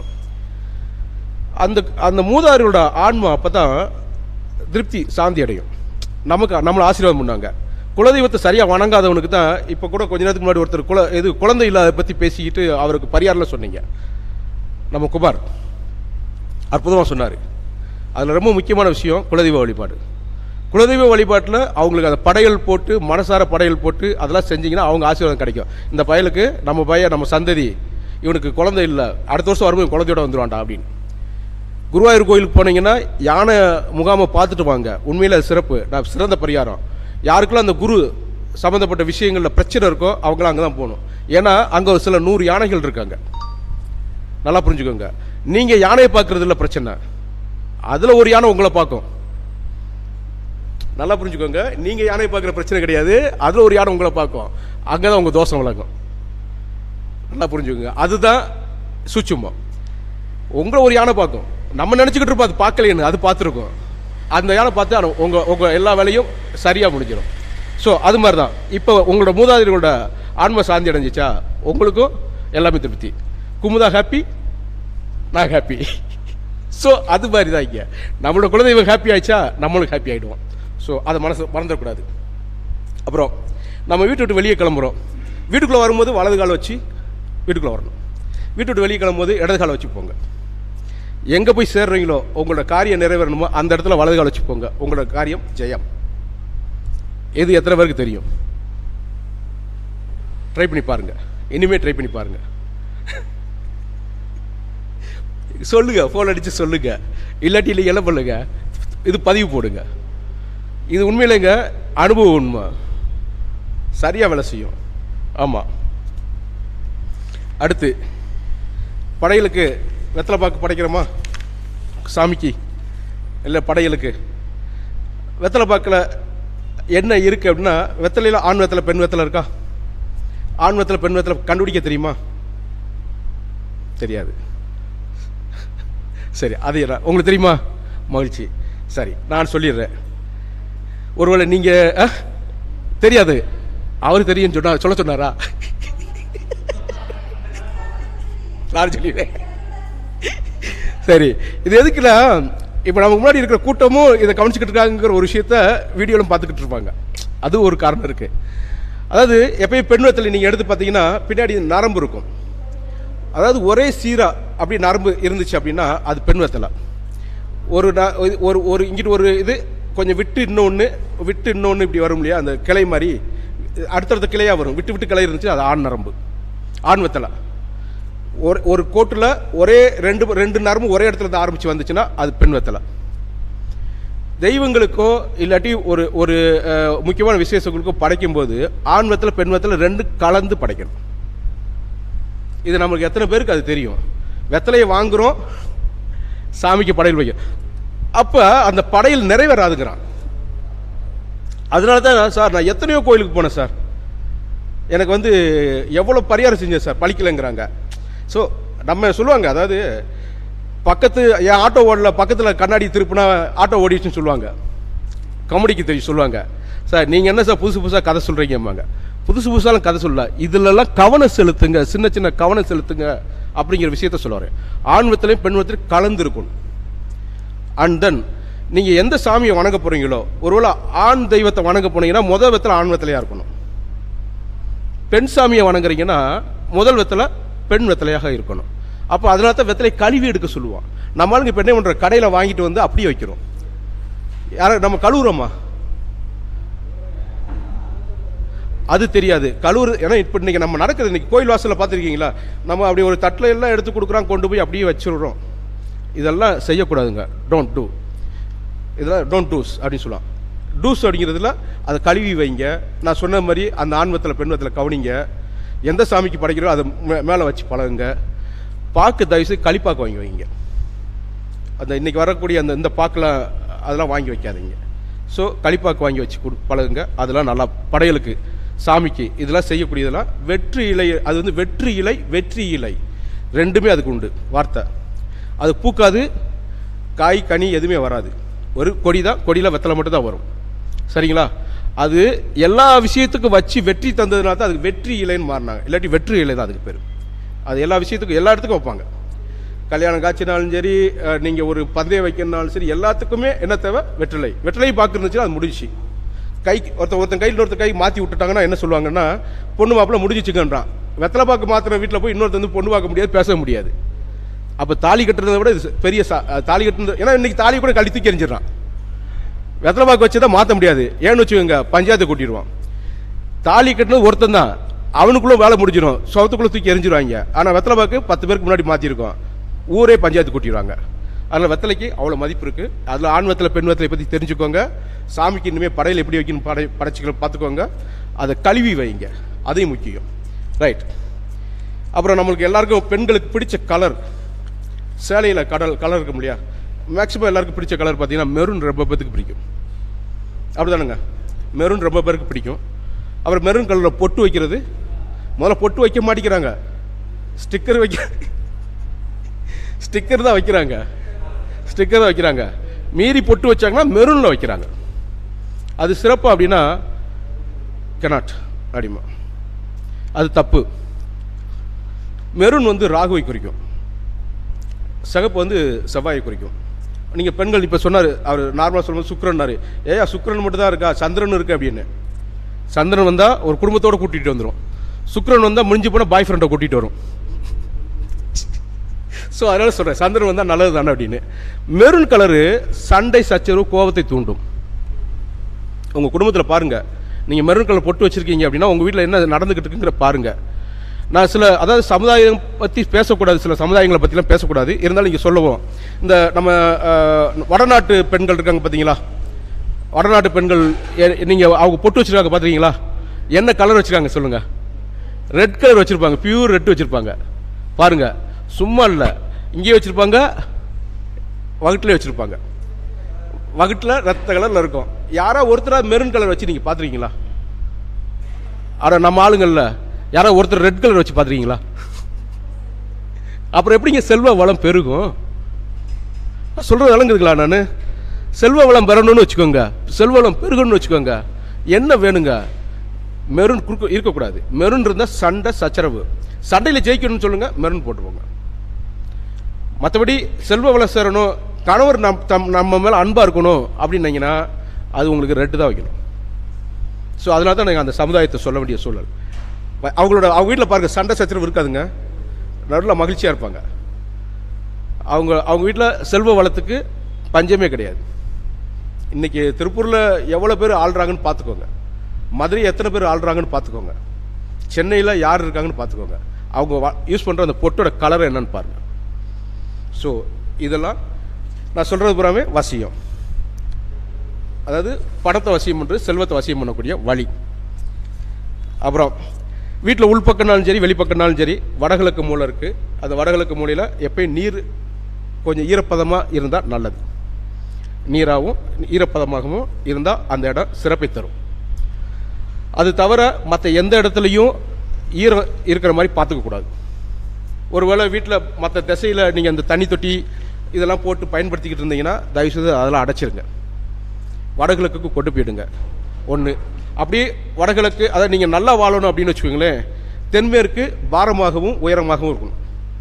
அந்த அந்த மூதாரியோட ஆன்மா அப்போ தான் திருப்தி சாந்தி அடையும் நமக்கு நம்மளை ஆசீர்வாதம் பண்ணாங்க குலதெய்வத்தை சரியாக வணங்காதவனுக்கு தான் இப்போ கூட கொஞ்ச நேரத்துக்கு முன்னாடி ஒருத்தர் குல இது குழந்தை இல்லாத பற்றி பேசிக்கிட்டு அவருக்கு பரிகாரில் சொன்னீங்க நம்ம குமார் அற்புதமாக சொன்னார் அதில் ரொம்ப முக்கியமான விஷயம் குலதெய்வ வழிபாடு குலதெய்வ வழிபாட்டில் அவங்களுக்கு அந்த படையல் போட்டு மனசார படையல் போட்டு அதெல்லாம் செஞ்சீங்கன்னா அவங்க ஆசீர்வாதம் கிடைக்கும் இந்த பயலுக்கு நம்ம பையன் நம்ம சந்ததி இவனுக்கு குழந்தை இல்லை அடுத்த வருஷம் வரும்போது குழந்தையோட வந்துருவான்டா அப்படின்னு குருவாயூர் கோயிலுக்கு போனீங்கன்னா யானை முகாமை பார்த்துட்டு வாங்க உண்மையில் அது சிறப்பு நான் சிறந்த பரிகாரம் யாருக்கெல்லாம் அந்த குரு சம்மந்தப்பட்ட விஷயங்களில் பிரச்சனை இருக்கோ அவங்களாம் அங்கே தான் போகணும் ஏன்னா அங்கே ஒரு சில நூறு யானைகள் இருக்காங்க நல்லா புரிஞ்சுக்கோங்க நீங்கள் யானையை பார்க்கறதுல பிரச்சனை அதில் ஒரு யானை உங்களை பார்க்கும் நல்லா புரிஞ்சுக்கோங்க நீங்கள் யானையை பார்க்குற பிரச்சனை கிடையாது அதில் ஒரு யானை உங்களை பார்க்கும் அங்கே தான் உங்கள் தோஷம் விளக்கும் நல்லா புரிஞ்சுக்கோங்க அதுதான் சூட்சுமம் உங்களை ஒரு யானை பார்க்கும் நம்ம நினச்சிக்கிட்டு இருப்போம் அது பார்க்கலைன்னு அது பார்த்துருக்கோம் அந்த யானை பார்த்து அது உங்கள் உங்கள் எல்லா வேலையும் சரியாக முடிஞ்சிடும் ஸோ அது மாதிரி தான் இப்போ உங்களோட மூதாதையர்களோட ஆன்ம சாந்தி அடைஞ்சிச்சா உங்களுக்கும் எல்லாமே திருப்தி குமுதா ஹாப்பி நான் ஹாப்பி ஸோ அது மாதிரி தான் இங்கே நம்மளோட குலதெய்வம் ஹாப்பி ஆயிடுச்சா நம்மளும் ஹாப்பி ஆகிடுவோம் ஸோ அதை மனசு மறந்துடக்கூடாது அப்புறம் நம்ம வீட்டு விட்டு வெளியே கிளம்புறோம் வீட்டுக்குள்ளே வரும்போது வலது கால் வச்சு வீட்டுக்குள்ளே வரணும் வீட்டு விட்டு வெளியே கிளம்பும்போது இடது கால் வச்சு போங்க எங்கே போய் சேர்றீங்களோ உங்களோட காரியம் நிறைவேறணுமோ அந்த இடத்துல வலது கால் வச்சு போங்க உங்களோட காரியம் ஜெயம் எது எத்தனை பேருக்கு தெரியும் ட்ரை பண்ணி பாருங்க இனிமே ட்ரை பண்ணி பாருங்க சொல்லுங்க ஃபோன் அடிச்சு சொல்லுங்க இல்லாட்டி இல்லை என்ன பண்ணுங்க இது பதிவு போடுங்க இது உண்மையிலேங்க அனுபவம் உண்மை சரியாக வேலை செய்யும் ஆமாம் அடுத்து படையலுக்கு வெத்தலை பாக்கு படைக்கிறோமா சாமிக்கு இல்லை படையலுக்கு வெத்தலை பாக்கில் என்ன இருக்குது அப்படின்னா வெத்தலையில் ஆண் வெத்தலை பெண் வெத்தலை இருக்கா ஆண் வெத்தலை பெண் வெத்தலை கண்டுபிடிக்க தெரியுமா தெரியாது சரி அது என்ன உங்களுக்கு தெரியுமா மகிழ்ச்சி சரி நான் சொல்லிடுறேன் ஒருவேளை நீங்கள் தெரியாது அவர் தெரியும் சொன்னா சொல்ல சொன்னாரா நான் சொல்லிடுறேன் சரி இது எதுக்குன்னா இப்போ நமக்கு முன்னாடி இருக்கிற கூட்டமும் இதை கவனிச்சுக்கிட்டு இருக்காங்கிற ஒரு விஷயத்த வீடியோலும் பார்த்துக்கிட்டு இருப்பாங்க அது ஒரு காரணம் இருக்குது அதாவது எப்பயும் பெண் வெத்தலை நீங்கள் எடுத்து பார்த்தீங்கன்னா பின்னாடி நரம்பு இருக்கும் அதாவது ஒரே சீரா அப்படி நரம்பு இருந்துச்சு அப்படின்னா அது பெண் வெத்தலை ஒரு ந- ஒரு ஒரு இங்கிட்டு ஒரு இது கொஞ்சம் விட்டு இன்னொன்று விட்டு இன்னொன்று இப்படி வரும் இல்லையா அந்த கிளை மாதிரி அடுத்தடுத்த கிளையாக வரும் விட்டு விட்டு கிளை இருந்துச்சு அது ஆண் நரம்பு ஆண் வெத்தலை ஒரு ஒரு கோட்டில் ஒரே ரெண்டு ரெண்டு நரம்பு ஒரே இடத்துல இருந்து ஆரம்பிச்சு வந்துச்சுன்னா அது பெண் வெத்தலை தெய்வங்களுக்கோ இல்லாட்டி ஒரு ஒரு அஹ், முக்கியமான விசேஷங்களுக்கோ படைக்கும்போது ஆண் வெத்தலை பெண் வெத்தலை ரெண்டு கலந்து படைக்கணும் இது நமக்கு எத்தனை பேருக்கு அது தெரியும் வெத்தலையை வாங்குறோம் சாமிக்கு படையல் வைக்க அப்போ அந்த படையல் நிறைவேறாதுங்கிறான் அதனால தான் சார் நான் எத்தனையோ கோயிலுக்கு போனேன் சார் எனக்கு வந்து எவ்வளோ பரிகாரம் செஞ்சேன் சார் பழிக்கலைங்கிறாங்க ஸோ நம்ம சொல்லுவாங்க அதாவது பக்கத்து என் ஆட்டோ ஓடல பக்கத்தில் கண்ணாடி திருப்பினா ஆட்டோ ஓடிச்சுன்னு சொல்லுவாங்க காமெடிக்கு தெரியும் சொல்லுவாங்க சார் நீங்கள் என்ன சார் புதுசு புதுசாக கதை சொல்கிறீங்கம்பாங்க புதுசு புதுசாலாம் கதை சொல்லல இதுலலாம் கவனம் செலுத்துங்க சின்ன சின்ன கவனம் செலுத்துங்க அப்படிங்கிற விஷயத்த சொல்ல வரேன் ஆண் வெத்தலையும் பெண் வெத்தலையும் கலந்து இருக்கணும் அண்ட் தென் நீங்கள் எந்த சாமியை வணங்க போகிறீங்களோ ஒருவேளை ஆண் தெய்வத்தை வணங்க போனீங்கன்னா முதல் வெத்தலை ஆண் வெத்தலையாக இருக்கணும் பெண் சாமியை வணங்குறீங்கன்னா முதல் வெத்தலை பெண் வெத்தலையாக இருக்கணும் அப்போ அதனால தான் வெத்தலை கழுவி எடுக்க சொல்லுவான் நம்மளுக்கு இப்போ என்ன பண்ணுற கடையில் வாங்கிட்டு வந்து அப்படியே வைக்கிறோம் யார நம்ம கழுவுறோமா அது தெரியாது கழுவுறது ஏன்னா இப்போ இன்னைக்கு நம்ம நடக்குது இன்னைக்கு கோயில் வாசலில் பார்த்துருக்கீங்களா நம்ம அப்படி ஒரு தட்டில் எல்லாம் எடுத்து கொடுக்குறோம் கொண்டு போய் அப்படியே வச்சிடுறோம் இதெல்லாம் செய்யக்கூடாதுங்க டோன்ட் டூ இதெல்லாம் டோன்ட் டூஸ் அப்படின்னு சொல்லலாம் டூஸ் அப்படிங்கிறதுல அதை கழுவி வைங்க நான் சொன்ன மாதிரி அந்த ஆன்மத்தில் பெண்வத்தில் கவனிங்க எந்த சாமிக்கு படைக்கிறோ அதை மே- மேலே வச்சு பழகுங்க பாக்கு தயவுசெய்து களிப்பாக்கு வாங்கி வைங்க அந்த இன்னைக்கு வரக்கூடிய அந்த இந்த பாக்கெலாம் அதெல்லாம் வாங்கி வைக்காதீங்க ஸோ களிப்பாக்கு வாங்கி வச்சு கொடு பழகுங்க அதெல்லாம் நல்லா படையலுக்கு சாமிக்கு இதெல்லாம் செய்யக்கூடியதெல்லாம் வெற்றி இலை அது வந்து வெற்றி இலை வெற்றி இலை ரெண்டுமே அதுக்கு உண்டு வார்த்தை அது பூக்காது காய் கனி எதுவுமே வராது ஒரு கொடி தான் கொடியில் வெத்தலை மட்டும் தான் வரும் சரிங்களா அது எல்லா விஷயத்துக்கும் வச்சு வெற்றி தந்ததுனால தான் அதுக்கு வெற்றி இலைன்னு மாறினாங்க இல்லாட்டி வெற்றி இலை தான் அதுக்கு பேர் அது எல்லா விஷயத்துக்கும் எல்லா இடத்துக்கும் வைப்பாங்க கல்யாணம் காட்சினாலும் சரி நீங்கள் ஒரு பந்தயம் வைக்கணும்னாலும் சரி எல்லாத்துக்குமே என்ன தேவை வெற்றிலை வெற்றிலை பார்க்குறதுச்சுன்னா அது முடிஞ்சுச்சு கை ஒருத்தன் ஒருத்தன் கையில் ஒருத்தன் கை மாற்றி விட்டுட்டாங்கன்னா என்ன சொல்லுவாங்கன்னா பொண்ணு மாப்பிள்ள முடிஞ்சிச்சுங்கன்றான் வெத்தலை பாக்கு மாத்திர வீட்டில் போய் இன்னொருத்தன் வந்து பொண்ணு பார்க்க முடியாது பேச முடியாது அப்போ தாலி கட்டுறதை விட இது பெரிய சா அஹ் தாலி கட்டுறது ஏன்னா இன்னைக்கு தாலி கூட கழி தூக்கி எறிஞ்சிடறான் வெத்தலை பாக்கு வச்சு தான் மாற்ற முடியாது ஏன்னு வச்சுக்கோங்க பஞ்சாயத்தை கூட்டிடுவான் தாலி கட்டினது ஒருத்தன் தான் அவனுக்குள்ள வேலை முடிஞ்சிடும் சொத்துக்குள்ள தூக்கி எரிஞ்சிருவாங்க ஆனால் வெத்தலை பாக்கு பத்து பேருக்கு முன்னாடி மாற்றிருக்கோம் ஊரே பஞ்சாயத்து கூட்டிடுவாங்க அதில் வெத்தலைக்கு அவ்வளோ மதிப்பு இருக்குது அதில் ஆண் வெத்தலை பெண் வெத்தலை பற்றி தெரிஞ்சுக்கோங்க சாமிக்கு இனிமேல் படையில் எப்படி வைக்கணும் படை படைச்சிக்கலாம் பார்த்துக்கோங்க அதை கழுவி வைங்க அதையும் முக்கியம் ரைட் அப்புறம் நம்மளுக்கு எல்லாருக்கும் பெண்களுக்கு பிடிச்ச கலர் சேலையில் கடல் கலர் இருக்கும் இல்லையா மேக்ஸிமம் எல்லாருக்கும் பிடிச்ச கலர் பார்த்தீங்கன்னா மெரூன் ரொம்ப பேத்துக்கு பிடிக்கும் அப்படிதானுங்க மெரூன் ரொம்ப பேருக்கு பிடிக்கும் அப்புறம் மெரூன் கலரில் பொட்டு வைக்கிறது முதல்ல பொட்டு வைக்க மாட்டேங்கிறாங்க ஸ்டிக்கர் வைக்க ஸ்டிக்கர் தான் வைக்கிறாங்க ஸ்டிக்கர் தான் வைக்கிறாங்க மீறி பொட்டு வச்சாங்கன்னா மெரூனில் வைக்கிறாங்க அது சிறப்பு அப்படின்னா கெனாட் அப்படிமா அது தப்பு மெரூன் வந்து ராகுவை குறிக்கும் சிகப்பு வந்து செவ்வாயை குறிக்கும் நீங்கள் பெண்கள் இப்போ சொன்னார் அவர் நார்மலாக சொல்லும்போது சுக்கிரன்னாரு ஏயா சுக்கிரன் மட்டும் தான் இருக்கா சந்திரன் இருக்கு அப்படின்னு சந்திரன் வந்தால் ஒரு குடும்பத்தோடு கூட்டிகிட்டு வந்துடும் சுக்கிரன் வந்தால் முடிஞ்சு போனால் பாய் ஃப்ரெண்டை கூட்டிகிட்டு வரும் ஸோ அதனால சொல்கிறேன் சந்திரன் வந்தால் நல்லது தானே அப்படின்னு மெரூன் கலரு சண்டை சச்சரவு கோபத்தை தூண்டும் உங்கள் குடும்பத்தில் பாருங்கள் நீங்கள் மெரூன் கலர் பொட்டு வச்சுருக்கீங்க அப்படின்னா உங்கள் வீட்டில் என்ன நடந்துக்கிட்டு இருக்குங்கிற பாருங்கள் நான் சில அதாவது சமுதாயம் பற்றி பேசக்கூடாது சில சமுதாயங்களை பற்றிலாம் பேசக்கூடாது இருந்தாலும் இங்கே சொல்லுவோம் இந்த நம்ம அஹ், வடநாட்டு பெண்கள் இருக்காங்க பார்த்தீங்களா வடநாட்டு பெண்கள் நீங்கள் அவங்க பொட்டு வச்சுருக்காங்க பார்த்துருக்கீங்களா என்ன கலர் வச்சுருக்காங்க சொல்லுங்கள் ரெட் கலர் வச்சுருப்பாங்க பியூர் ரெட் வச்சுருப்பாங்க பாருங்க சும்மா இல்லை இங்கேயே வச்சுருப்பாங்க வகுட்டிலே வச்சுருப்பாங்க வகுட்டில் ரத்த கலரில் இருக்கும் யாரோ ஒருத்தரா மெரூன் கலர் வச்சு நீங்கள் பார்த்துருக்கீங்களா அட நம்ம ஆளுங்கள்ல யாரோ ஒருத்தர் ரெட் கலர் வச்சு பார்த்துருக்கீங்களா அப்புறம் எப்படிங்க செல்வ வளம் பெருகும் நான் சொல்கிறது விளங்குதுங்களா நான் செல்வ வளம் பெறணும்னு வச்சுக்கோங்க செல்வ வளம் பெருகணும்னு வச்சுக்கோங்க என்ன வேணுங்க மெரூன் குறுக்க இருக்கக்கூடாது மெரூன் இருந்தால் சண்டை சச்சரவு சண்டையில் ஜெயிக்கணும்னு சொல்லுங்கள் மெரூன் போட்டுப்போங்க மற்றபடி செல்வ வளம் சேரணும் கணவர் நம் தம் நம்ம மேலே அன்பாக இருக்கணும் அப்படின்னீங்கன்னா அது உங்களுக்கு ரெட்டு தான் வைக்கணும் ஸோ அதனால தான் நாங்கள் அந்த சமுதாயத்தை சொல்ல வேண்டிய சூழல் வ- அவங்களோட அவங்க வீட்டில் பாருங்க சண்டை சச்சரவு இருக்காதுங்க நடுவில் மகிழ்ச்சியாக இருப்பாங்க அவங்க அவங்க வீட்டில் செல்வ வளத்துக்கு பஞ்சமே கிடையாது இன்னைக்கு திருப்பூரில் எவ்வளோ பேர் ஆள்றாங்கன்னு பார்த்துக்கோங்க மதுரை எத்தனை பேர் ஆள்றாங்கன்னு பார்த்துக்கோங்க சென்னையில் யார் இருக்காங்கன்னு பார்த்துக்கோங்க அவங்க யூஸ் பண்ணுற அந்த பொட்டோட கலர் என்னன்னு பாருங்கள் ஸோ இதெல்லாம் நான் சொல்கிறது பூராமே வசியம் அதாவது பணத்தை வசியம் பண்ணுறது செல்வத்தை வசியம் பண்ணக்கூடிய வழி அப்புறம் வீட்டில் உள்பக்கம்னாலும் சரி வெளிப்பக்கம்னாலும் சரி வடகிழக்கு மூலை இருக்குது அந்த வடகிழக்கு மூலையில் எப்பயும் நீர் கொஞ்சம் ஈரப்பதமாக இருந்தால் நல்லது நீராகவும் ஈரப்பதமாகவும் இருந்தால் அந்த இடம் சிறப்பை தரும் அது தவிர மற்ற எந்த இடத்துலையும் ஈரம் இருக்கிற மாதிரி பார்த்துக்க கூடாது ஒருவேளை வீட்டில் மற்ற திசையில் நீங்கள் அந்த தண்ணி தொட்டி இதெல்லாம் போட்டு பயன்படுத்திக்கிட்டு இருந்தீங்கன்னா தயவுசெய்து அதெல்லாம் அடைச்சிருங்க வடகிழக்குக்கு கொண்டு போயிடுங்க ஒன்று அப்படியே வடகிழக்கு அதை நீங்கள் நல்லா வாழணும் அப்படின்னு வச்சுக்கோங்களேன் தென்மேற்கு பாரமாகவும் உயரமாகவும் இருக்கணும்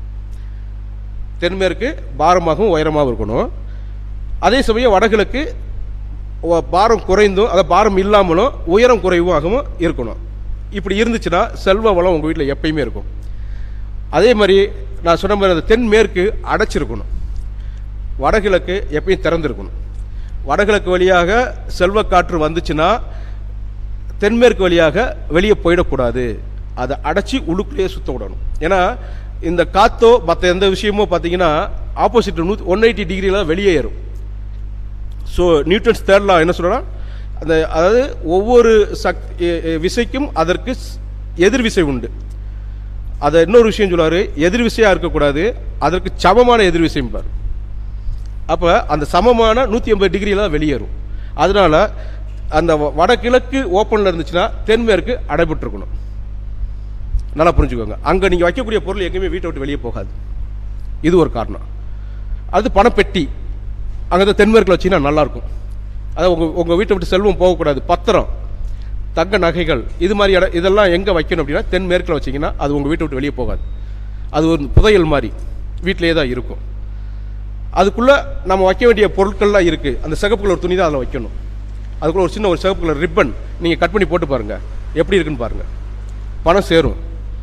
தென்மேற்கு பாரமாகவும் உயரமாகவும் இருக்கணும் அதே சமயம் வடகிழக்கு ஒ- பாரம் குறைந்தும் அதாவது பாரம் இல்லாமலும் உயரம் குறைவாகவும் இருக்கணும் இப்படி இருந்துச்சுன்னா செல்வ வளம் உங்கள் வீட்டில் எப்பயுமே இருக்கும் அதே மாதிரி நான் சொன்ன மாதிரி அந்த தென்மேற்கு அடைச்சிருக்கணும் வடகிழக்கு எப்பயும் திறந்திருக்கணும் வடகிழக்கு வழியாக செல்வக்காற்று வந்துச்சுன்னா தென்மேற்கு வழியாக வெளியே போயிடக்கூடாது அதை அடைச்சி உள்ளுக்குள்ளேயே சுத்த விடணும் ஏன்னா இந்த காத்தோ மற்ற எந்த விஷயமோ பார்த்தீங்கன்னா ஆப்போசிட் நூ ஒன் எயிட்டி டிகிரியில் வெளியே ஏறும் ஸோ நியூட்டன்ஸ் தேர்ட் லா என்ன சொல்றா அந்த அதாவது ஒவ்வொரு சக் எ- எ- விசைக்கும் அதற்கு ஸ்- எதிர் விசை உண்டு அதை இன்னொரு விஷயம் சொல்லுவார் எதிர் விசையாக இருக்கக்கூடாது அதற்கு சமமான எதிர் விசைம்பார் அப்போ அந்த சமமான நூற்றி எண்பது டிகிரியில் வெளியேறும் அதனால அந்த வ- வடகிழக்கு ஓப்பனில் இருந்துச்சுன்னா தென்மேற்கு அடைபட்டுருக்கணும் நல்லா புரிஞ்சுக்கோங்க அங்கே நீங்கள் வைக்கக்கூடிய பொருள் எங்கேயுமே வீட்டை விட்டு வெளியே போகாது இது ஒரு காரணம் அது பணப்பெட்டி அங்கே தான் தென்மேற்கில் வச்சீங்கன்னா நல்லாயிருக்கும் அதாவது உங்கள் உங்கள் வீட்டை விட்டு செல்வம் போகக்கூடாது பத்திரம் தங்க நகைகள் இது மாதிரி இடம் இதெல்லாம் எங்கே வைக்கணும் அப்படின்னா தென்மேற்கில் வச்சீங்கன்னா அது உங்கள் வீட்டை விட்டு வெளியே போகாது அது ஒரு புதையல் மாதிரி வீட்டிலேயே தான் இருக்கும் அதுக்குள்ளே நம்ம வைக்க வேண்டிய பொருட்கள்லாம் இருக்குது அந்த சிகப்பு கலர் துணி தான் அதில் வைக்கணும் அதுக்குள்ளே ஒரு சின்ன ஒரு சிகப்பு கலர் ரிப்பன் நீங்கள் கட் பண்ணி போட்டு பாருங்கள் எப்படி இருக்குன்னு பாருங்கள் பணம் சேரும்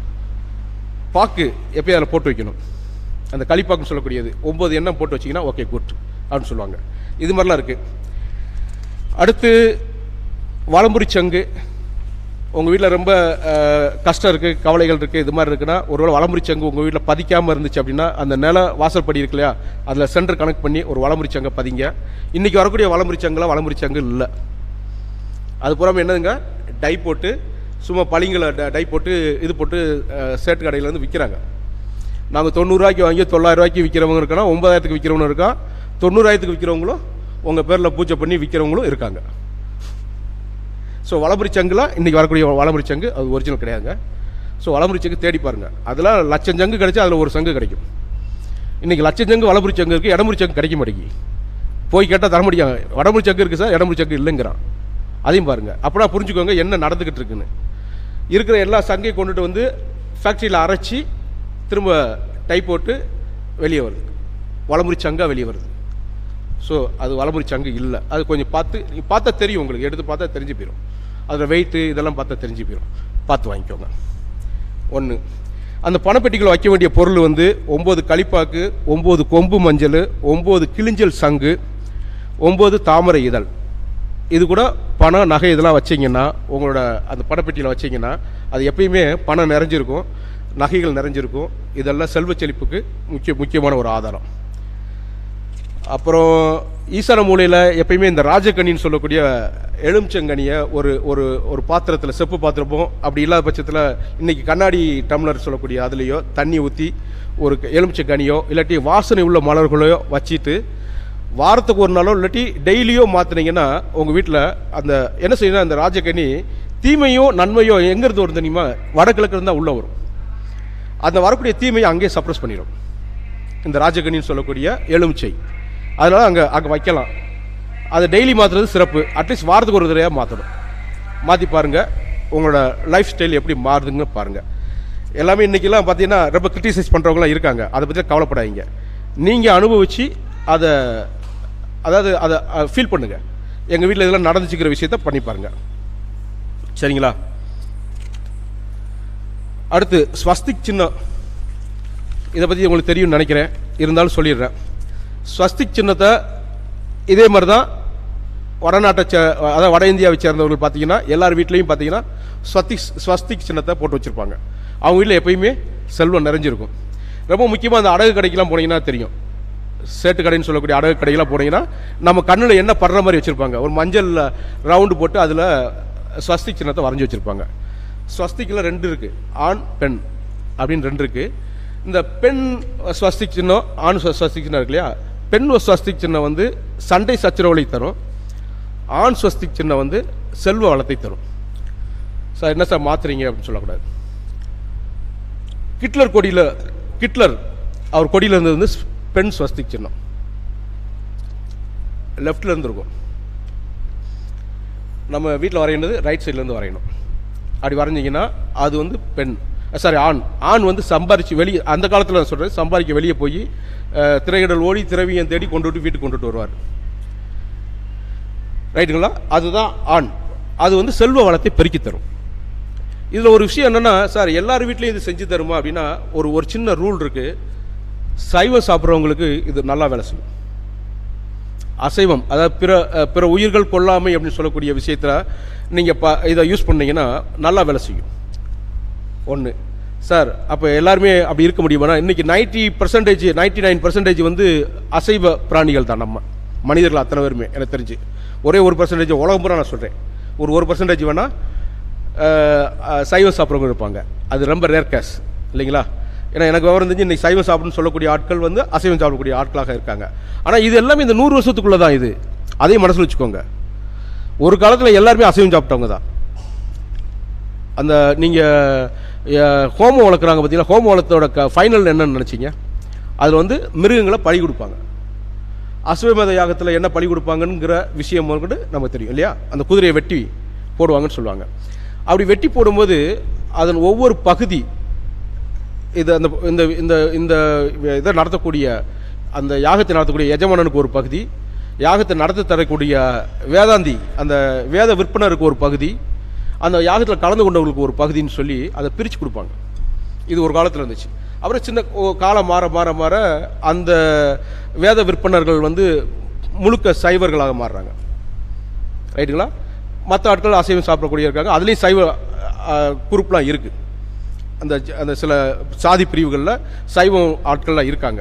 பாக்கு எப்பயும் அதில் போட்டு வைக்கணும் அந்த களிப்பாக்குன்னு சொல்லக்கூடியது ஒம்பது எண்ணம் போட்டு வச்சிங்கன்னா ஓகே குட் அப்படின்னு சொல்லுவாங்க இது மாதிரிலாம் இருக்குது அடுத்து வலம்புரி சங்கு உங்கள் வீட்டில் ரொம்ப அஹ், கஷ்டம் இருக்குது கவலைகள் இருக்குது இது மாதிரி இருக்குன்னா ஒருவேளை வலம்புரி சங்கு உங்கள் வீட்டில் பதிக்காமல் இருந்துச்சு அப்படின்னா அந்த நில வாசல்படி இருக்கு இல்லையா அதில் சென்டர் கனெக்ட் பண்ணி ஒரு வலம்புரி சங்கை பதிங்க இன்றைக்கி வரக்கூடிய வலம்புரி சங்கில் வலம்புரி சங்கு இல்லை அது புறம் என்னதுங்க டை போட்டு சும்மா பளிங்களை ட- டை போட்டு இது போட்டு அஹ், சேட்டு கடையில் வந்து விற்கிறாங்க நாங்கள் தொண்ணூறுரூவாய்க்கு வாங்கி தொள்ளாயிரம் ரூபாய்க்கு விற்கிறவங்க இருக்கா ஒன்பதாயிரத்துக்கு விற்கிறவங்க இருக்கா தொண்ணூறாயிரத்துக்கு விற்கிறவங்களும் உங்கள் பேரில் பூஜை பண்ணி விற்கிறவங்களும் இருக்காங்க ஸோ வளமுறை சங்குலாம் இன்றைக்கி வரக்கூடிய வளமுறை சங்கு அது ஒரிஜினல் கிடையாதுங்க ஸோ வளமுறை சங்கு தேடி பாருங்கள் அதில் லட்சம் சங்கு கிடைச்சா அதில் ஒரு சங்கு கிடைக்கும் இன்றைக்கி லட்சம் சங்கு வளமுறை சங்கு இருக்குது இடமுறை சங்கு கிடைக்க மாட்டேங்கி போய் கேட்டால் தர முடியாது வடமுறை சங்கு இருக்குது சார் இடமுறை சங்கு இல்லைங்கிறான் அதையும் பாருங்கள் அப்படின்னா புரிஞ்சுக்கோங்க என்ன நடந்துக்கிட்டு இருக்குன்னு இருக்கிற எல்லா சங்கையும் கொண்டுட்டு வந்து ஃபேக்ட்ரியில் அரைச்சி திரும்ப டை போட்டு வெளியே வருது வளமுறை சங்கா வெளியே வருது ஸோ அது வலமுறை சங்கு இல்லை அது கொஞ்சம் பார்த்து நீங்கள் பார்த்தா தெரியும் உங்களுக்கு எடுத்து பார்த்தா தெரிஞ்சு போயிடும் அதில் வெயிட்டு இதெல்லாம் பார்த்தா தெரிஞ்சு போயிடும் பார்த்து வாங்கிக்கோங்க ஒன்று அந்த பணப்பெட்டிக்குள்ள வைக்க வேண்டிய பொருள் வந்து ஒம்பது களிப்பாக்கு ஒம்பது கொம்பு மஞ்சள் ஒம்பது கிளிஞ்சல் சங்கு ஒம்பது தாமரை இதழ் இது கூட பணம் நகை இதெல்லாம் வச்சீங்கன்னா உங்களோட அந்த பணப்பெட்டியில் வச்சீங்கன்னா அது எப்பயுமே பணம் நிறைஞ்சிருக்கும் நகைகள் நிறைஞ்சிருக்கும் இதெல்லாம் செல்வ செழிப்புக்கு முக்கிய முக்கியமான ஒரு ஆதாரம் அப்புறம் ஈசான மூலையில் எப்பயுமே இந்த ராஜகனின்னு சொல்லக்கூடிய எலுமிச்சங்கனியை ஒரு ஒரு ஒரு பாத்திரத்தில் செப்பு பாத்திரமோ அப்படி இல்லாத பட்சத்தில் இன்னைக்கு கண்ணாடி டம்ளர் சொல்லக்கூடிய அதுலேயோ தண்ணி ஊற்றி ஒரு எலுமிச்சங்கனியோ இல்லாட்டி வாசனை உள்ள மலர்களையோ வச்சுட்டு வாரத்துக்கு ஒரு நாளோ இல்லாட்டி டெய்லியோ மாற்றினீங்கன்னா உங்கள் வீட்டில் அந்த என்ன செய்யணும் அந்த ராஜகனி தீமையோ நன்மையோ எங்கேருந்து வரும் தெரியுமா வடகிழக்கு இருந்தால் உள்ளே வரும் அந்த வரக்கூடிய தீமையை அங்கேயே சப்ரஸ் பண்ணிடும் இந்த ராஜகனின்னு சொல்லக்கூடிய எலுமிச்சை அதனால் அங்கே அங்கே வைக்கலாம் அதை டெய்லி மாற்றுறது சிறப்பு அட்லீஸ்ட் வாரத்துக்கு ஒரு தடவையாக மாற்றணும் மாற்றி பாருங்கள் உங்களோட லைஃப் ஸ்டைல் எப்படி மாறுதுன்னு பாருங்கள் எல்லாமே இன்றைக்கெல்லாம் பார்த்தீங்கன்னா ரொம்ப கிரிட்டிசைஸ் பண்ணுறவங்களாம் இருக்காங்க அதை பற்றி கவலைப்படாதீங்க நீங்கள் அனுபவித்து அதை அதாவது அதை ஃபீல் பண்ணுங்கள் எங்கள் வீட்டில் இதெல்லாம் நடந்துச்சுக்கிற விஷயத்த பண்ணி பாருங்கள் சரிங்களா அடுத்து ஸ்வஸ்திக் சின்னம் இதை பற்றி உங்களுக்கு தெரியும்னு நினைக்கிறேன் இருந்தாலும் சொல்லிடுறேன் ஸ்வஸ்திக் சின்னத்தை இதே மாதிரி தான் வடநாட்டை சே அதாவது வட இந்தியாவை சேர்ந்தவர்கள் பார்த்தீங்கன்னா எல்லார் வீட்லேயும் பார்த்தீங்கன்னா ஸ்வஸ்திக் ஸ்வஸ்திக் சின்னத்தை போட்டு வச்சுருப்பாங்க அவங்க வீட்டில் எப்பயுமே செல்வம் நிறைஞ்சிருக்கும் ரொம்ப முக்கியமாக அந்த அடகு கடைக்கெல்லாம் போனீங்கன்னா தெரியும் சேட்டு கடைன்னு சொல்லக்கூடிய அடகு கடையெல்லாம் போனீங்கன்னா நம்ம கண்ணில் என்ன படுற மாதிரி வச்சுருப்பாங்க ஒரு மஞ்சள் ரவுண்டு போட்டு அதில் ஸ்வஸ்திக் சின்னத்தை வரைஞ்சி வச்சுருப்பாங்க ஸ்வஸ்திக்கில் ரெண்டு இருக்குது ஆண் பெண் அப்படின்னு ரெண்டு இருக்குது இந்த பெண் ஸ்வஸ்திக் சின்னம் ஆண் ஸ்வ- ஸ்வஸ்திக் சின்னம் இருக்கு இல்லையா பெண் ஸ்வஸ்திக் சின்னம் வந்து சண்டை சச்சரவுகளை தரும் ஆண் ஸ்வஸ்திக் சின்னம் வந்து செல்வ வளத்தை தரும் சார் என்ன சார் மாத்துறீங்க அப்படின்னு சொல்லக்கூடாது கிட்லர் கொடியில் கிட்லர் அவர் கொடியில் இருந்தது வந்து ஸ்- பெண் ஸ்வஸ்திக் சின்னம் லெஃப்டில் இருந்திருக்கும் நம்ம வீட்டில் வரையினது ரைட் சைட்லேருந்து வரையணும் அப்படி வரைஞ்சிங்கன்னா அது வந்து பெண் சாரி ஆண் ஆண் வந்து சம்பாரிச்சு வெளியே அந்த காலத்தில் நான் சொல்கிறேன் சம்பாதிக்க வெளியே போய் அஹ், திரையிடல் ஓடி திரவியம் தேடி கொண்டு விட்டு வீட்டுக்கு கொண்டுட்டு வருவார் ரைட்டுங்களா அதுதான் ஆண் அது வந்து செல்வ வளத்தை பெருக்கி தரும் இதில் ஒரு விஷயம் என்னென்னா சார் எல்லார் வீட்லேயும் இது செஞ்சு தருமா அப்படின்னா ஒரு ஒரு சின்ன ரூல் இருக்குது சைவம் சாப்பிட்றவங்களுக்கு இது நல்லா வேலை செய்யும் அசைவம் அதாவது பிற அஹ், பிற உயிர்கள் கொல்லாமை அப்படின்னு சொல்லக்கூடிய விஷயத்தில் நீங்கள் ப இதை யூஸ் பண்ணீங்கன்னா நல்லா வேலை செய்யும் ஒன்று சார் அப்போ எல்லாருமே அப்படி இருக்க முடியுமானா இன்றைக்கி ninety percentage ninety nine percentage வந்து அசைவ பிராணிகள் தான் நம்ம மனிதர்கள் அத்தனை பேருமே எனக்கு தெரிஞ்சு ஒரே ஒரு பர்சன்டேஜ் உலகம் பூரா நான் சொல்கிறேன் ஒரு ஒரு பர்சன்டேஜ் வேணால் சைவம் சாப்பிட்றவங்க இருப்பாங்க அது ரொம்ப ரேர் கேஸ் இல்லைங்களா ஏன்னா எனக்கு விவரம் தெரிஞ்சு இன்னைக்கு சைவம் சாப்பிடுன்னு சொல்லக்கூடிய ஆட்கள் வந்து அசைவம் சாப்பிடக்கூடிய ஆட்களாக இருக்காங்க ஆனால் இது எல்லாமே இந்த நூறு வருஷத்துக்குள்ளே தான் இது அதையும் மனசில் வச்சுக்கோங்க ஒரு காலத்தில் எல்லாருமே அசைவம் சாப்பிட்டவங்க தான் அந்த நீங்கள் ஹோமம் வளர்க்குறாங்க பார்த்தீங்களா ஹோமம் வளர்த்தோட க ஃபைனல் என்னன்னு நினச்சிங்க அதில் வந்து மிருகங்களை பழி கொடுப்பாங்க அஸ்வமேத யாகத்தில் என்ன பழி கொடுப்பாங்கங்கிற விஷயம் கூட நமக்கு தெரியும் இல்லையா அந்த குதிரையை வெட்டி போடுவாங்கன்னு சொல்லுவாங்க அப்படி வெட்டி போடும்போது அதன் ஒவ்வொரு பகுதி இது அந்த இந்த இந்த இந்த இதை நடத்தக்கூடிய அந்த யாகத்தை நடத்தக்கூடிய எஜமானனுக்கு ஒரு பகுதி யாகத்தை நடத்த தரக்கூடிய வேதாந்தி அந்த வேத விற்பனருக்கு ஒரு பகுதி அந்த யாகத்தில் கலந்து கொண்டவங்களுக்கு ஒரு பகுதின்னு சொல்லி அதை பிரித்து கொடுப்பாங்க இது ஒரு காலத்தில் இருந்துச்சு அப்புறம் சின்ன ஓ- காலம் மாற மாற மாற அந்த வேத விற்பனர்கள் வந்து முழுக்க சைவர்களாக மாறுறாங்க ரைட்டுங்களா மற்ற ஆட்கள் அசைவம் சாப்பிடக்கூடிய இருக்காங்க அதுலேயும் சைவ குரூப்லாம் இருக்குது அந்த ஜ- அந்த சில சாதி பிரிவுகளில் சைவம் ஆட்கள்லாம் இருக்காங்க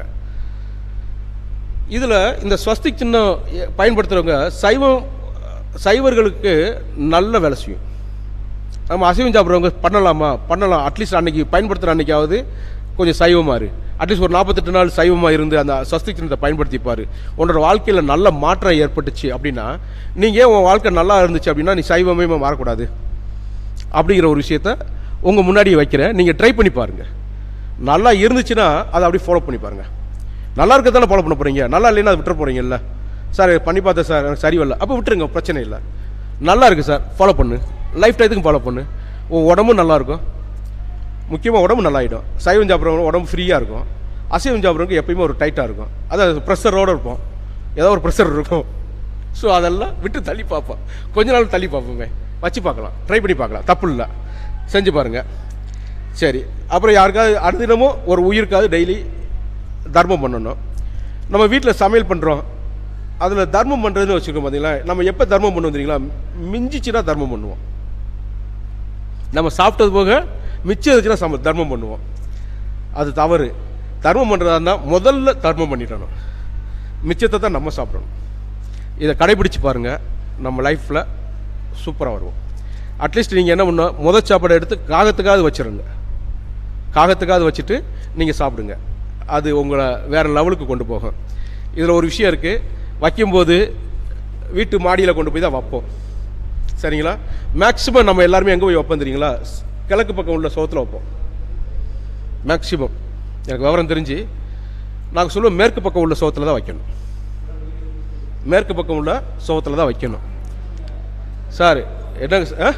இதில் இந்த ஸ்வஸ்திக் சின்னம் எ- பயன்படுத்துகிறவங்க சைவம் சைவர்களுக்கு நல்ல வேலை செய்யும் நம்ம அசைவம் சாப்பிட்றவங்க பண்ணலாமா பண்ணலாம் அட்லீஸ்ட் அன்னைக்கு பயன்படுத்துகிற அன்னைக்காவது கொஞ்சம் சைவமாக இரு அட்லீஸ்ட் ஒரு நாற்பத்தெட்டு நாள் சைவமாக இருந்து அந்த ஸ்வஸ்திக் சின்னத்தை பயன்படுத்திப்பார் உன்னோட வாழ்க்கையில் நல்ல மாற்றம் ஏற்பட்டுச்சு அப்படின்னா நீங்கள் உன் வாழ்க்கை நல்லா இருந்துச்சு அப்படின்னா நீ சைவமே மாறக்கூடாது அப்படிங்கிற ஒரு விஷயத்த உங்கள் முன்னாடி வைக்கிறேன் நீங்கள் ட்ரை பண்ணி பாருங்கள் நல்லா இருந்துச்சுன்னா அதை அப்படியே ஃபாலோ பண்ணி பாருங்கள் நல்லா இருக்கதானே ஃபாலோ பண்ண போகிறீங்க நல்லா இல்லைன்னா அதை விட்டுற போகிறீங்கல்ல சார் பண்ணி பார்த்தேன் சார் எனக்கு சரி வரல அப்போ விட்டுருங்க பிரச்சனை இல்லை நல்லா இருக்குது சார் ஃபாலோ பண்ணு லைஃப் டைத்துக்கும் ஃபாலோ பண்ணு உன் உடம்பும் நல்லா இருக்கும் முக்கியமாக உடம்பு நல்லாயிடும் சைவம் சாப்பிட்றவங்க உடம்பு ஃப்ரீயாக இருக்கும் அசைவம் சாப்பிட்றவங்க எப்பயுமே ஒரு டைட்டாக இருக்கும் அதாவது ப்ரெஷரோடு இருப்போம் ஏதோ ஒரு ப்ரெஷர் இருக்கும் ஸோ அதெல்லாம் விட்டு தள்ளி பார்ப்போம் கொஞ்ச நாள் தள்ளி பார்ப்போமே வச்சு பார்க்கலாம் ட்ரை பண்ணி பார்க்கலாம் தப்பு இல்லை செஞ்சு பாருங்கள் சரி அப்புறம் யாருக்காவது அனுதினமும் ஒரு உயிருக்காவது டெய்லி தர்மம் பண்ணணும் நம்ம வீட்டில் சமையல் பண்ணுறோம் அதில் தர்மம் பண்ணுறதுன்னு வச்சுக்கோங்க பார்த்தீங்களா நம்ம எப்போ தர்மம் பண்ணுவோம் தெரியுங்களா மிஞ்சிச்சுன்னா தர்மம் பண்ணுவோம் நம்ம சாப்பிட்டது போக மிச்சம் இருந்துச்சுன்னா சம தர்மம் பண்ணுவோம் அது தவறு தர்மம் பண்ணுறதா இருந்தால் முதல்ல தர்மம் பண்ணிடணும் மிச்சத்தை தான் நம்ம சாப்பிடணும் இதை கடைபிடிச்சு பாருங்கள் நம்ம லைஃப்பில் சூப்பராக வருவோம் அட்லீஸ்ட் நீங்கள் என்ன பண்ணணும் முதல் சாப்பாடை எடுத்து காகத்துக்காவது வச்சிருங்க காகத்துக்காவது வச்சுட்டு நீங்கள் சாப்பிடுங்க அது உங்களை வேறு லெவலுக்கு கொண்டு போகும் இதில் ஒரு விஷயம் இருக்குது வைக்கும்போது வீட்டு மாடியில் கொண்டு போய் தான் வைப்போம் சரிங்களா மேக்ஸிமம் நம்ம எல்லாருமே எங்கே போய் வைப்போம் தெரியுங்களா ஸ்- கிழக்கு பக்கம் உள்ள சோத்தில் வைப்போம் மேக்ஸிமம் எனக்கு விவரம் தெரிஞ்சு நாங்கள் சொல்லுவோம் மேற்கு பக்கம் உள்ள சோத்தில் தான் வைக்கணும் மேற்கு பக்கம் உள்ள சோத்தில் தான் வைக்கணும் சார் என்னங்க சார்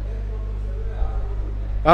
ஆ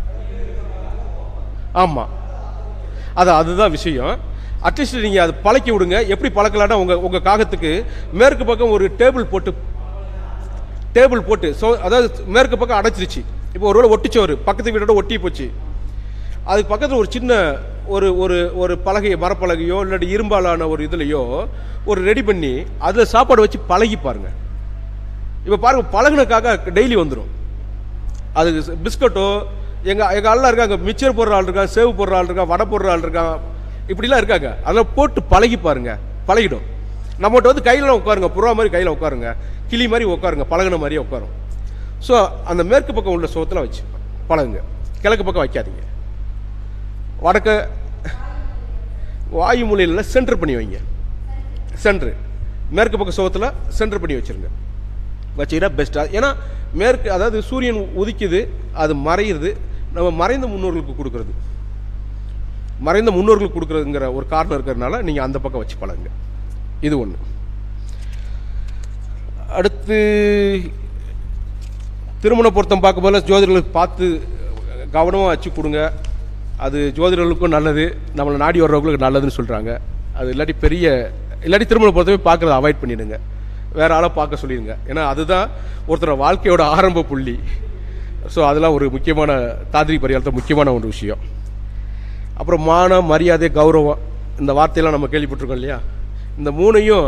ஆமாம் அது அதுதான் விஷயம் அட்லீஸ்ட் நீங்கள் அது பழக்கி விடுங்க எப்படி பழக்கலான்னா உங்கள் உங்கள் காகத்துக்கு மேற்கு பக்கம் ஒரு டேபிள் போட்டு டேபிள் போட்டு ஸோ அதாவது மேற்கு பக்கம் அடைச்சிருச்சு இப்போ ஒரு வேளை ஒட்டிச்சோறு பக்கத்து வீட்டோட ஒட்டி போச்சு அதுக்கு பக்கத்தில் ஒரு சின்ன ஒரு ஒரு ஒரு பலகையோ மரப்பலகையோ இல்லாட்டி இரும்பாலான ஒரு இதுலையோ ஒரு ரெடி பண்ணி அதில் சாப்பாடு வச்சு பழகி பாருங்க இப்போ பாருங்க பழகுனக்காக டெய்லி வந்துடும் அது பிஸ்கட்டோ எங்கள் எங்கள் ஆள்லாம் இருக்காங்க மிச்சர் போடுற ஆள் இருக்கான் சேவு போடுற ஆள் இருக்கான் வடை போடுற ஆள் இருக்கான் இப்படிலாம் இருக்காங்க அதெல்லாம் போட்டு பழகி பாருங்க பழகிடும் நம்மகிட்ட வந்து கையில் உட்காருங்க புறா மாதிரி கையில் உட்காருங்க கிளி மாதிரி உட்காருங்க பழகுன மாதிரியே உட்காரும் ஸோ அந்த மேற்கு பக்கம் உள்ள சோத்தில் வச்சு பழகுங்க கிழக்கு பக்கம் வைக்காதீங்க வடக்க வாயு மூலையில் சென்டர் பண்ணி வைங்க சென்ட்ரு மேற்கு பக்கம் சோத்தில் சென்டர் பண்ணி வச்சிருங்க வச்சீங்கன்னா பெஸ்ட்டாக ஏன்னா மேற்கு அதாவது சூரியன் உதிக்குது அது மறையுது நம்ம மறைந்த முன்னோர்களுக்கு கொடுக்குறது மறைந்த முன்னோர்களுக்கு கொடுக்குறதுங்கிற ஒரு காரணம் இருக்கிறதுனால நீங்கள் அந்த பக்கம் வச்சு பழகுங்க இது ஒன்று அடுத்து திருமண பொருத்தம் பார்க்கும்போது ஜோதிடர்களுக்கு பார்த்து கவனமாக வச்சு கொடுங்க அது ஜோதிடர்களுக்கும் நல்லது நம்மளை நாடி வர்றவங்களுக்கு நல்லதுன்னு சொல்கிறாங்க அது இல்லாட்டி பெரிய இல்லாட்டி திருமண பொருத்தமே பார்க்குறத அவாய்ட் பண்ணிடுங்க வேற ஆளை பார்க்க சொல்லிடுங்க ஏன்னா அதுதான் ஒருத்தரோட வாழ்க்கையோட ஆரம்ப புள்ளி ஸோ அதெல்லாம் ஒரு முக்கியமான தாந்திரிக பரிகாரத்தில் முக்கியமான ஒரு விஷயம் அப்புறம் மானம் மரியாதை கௌரவம் இந்த வார்த்தையெல்லாம் நம்ம கேள்விப்பட்டிருக்கோம் இல்லையா இந்த மூணையும்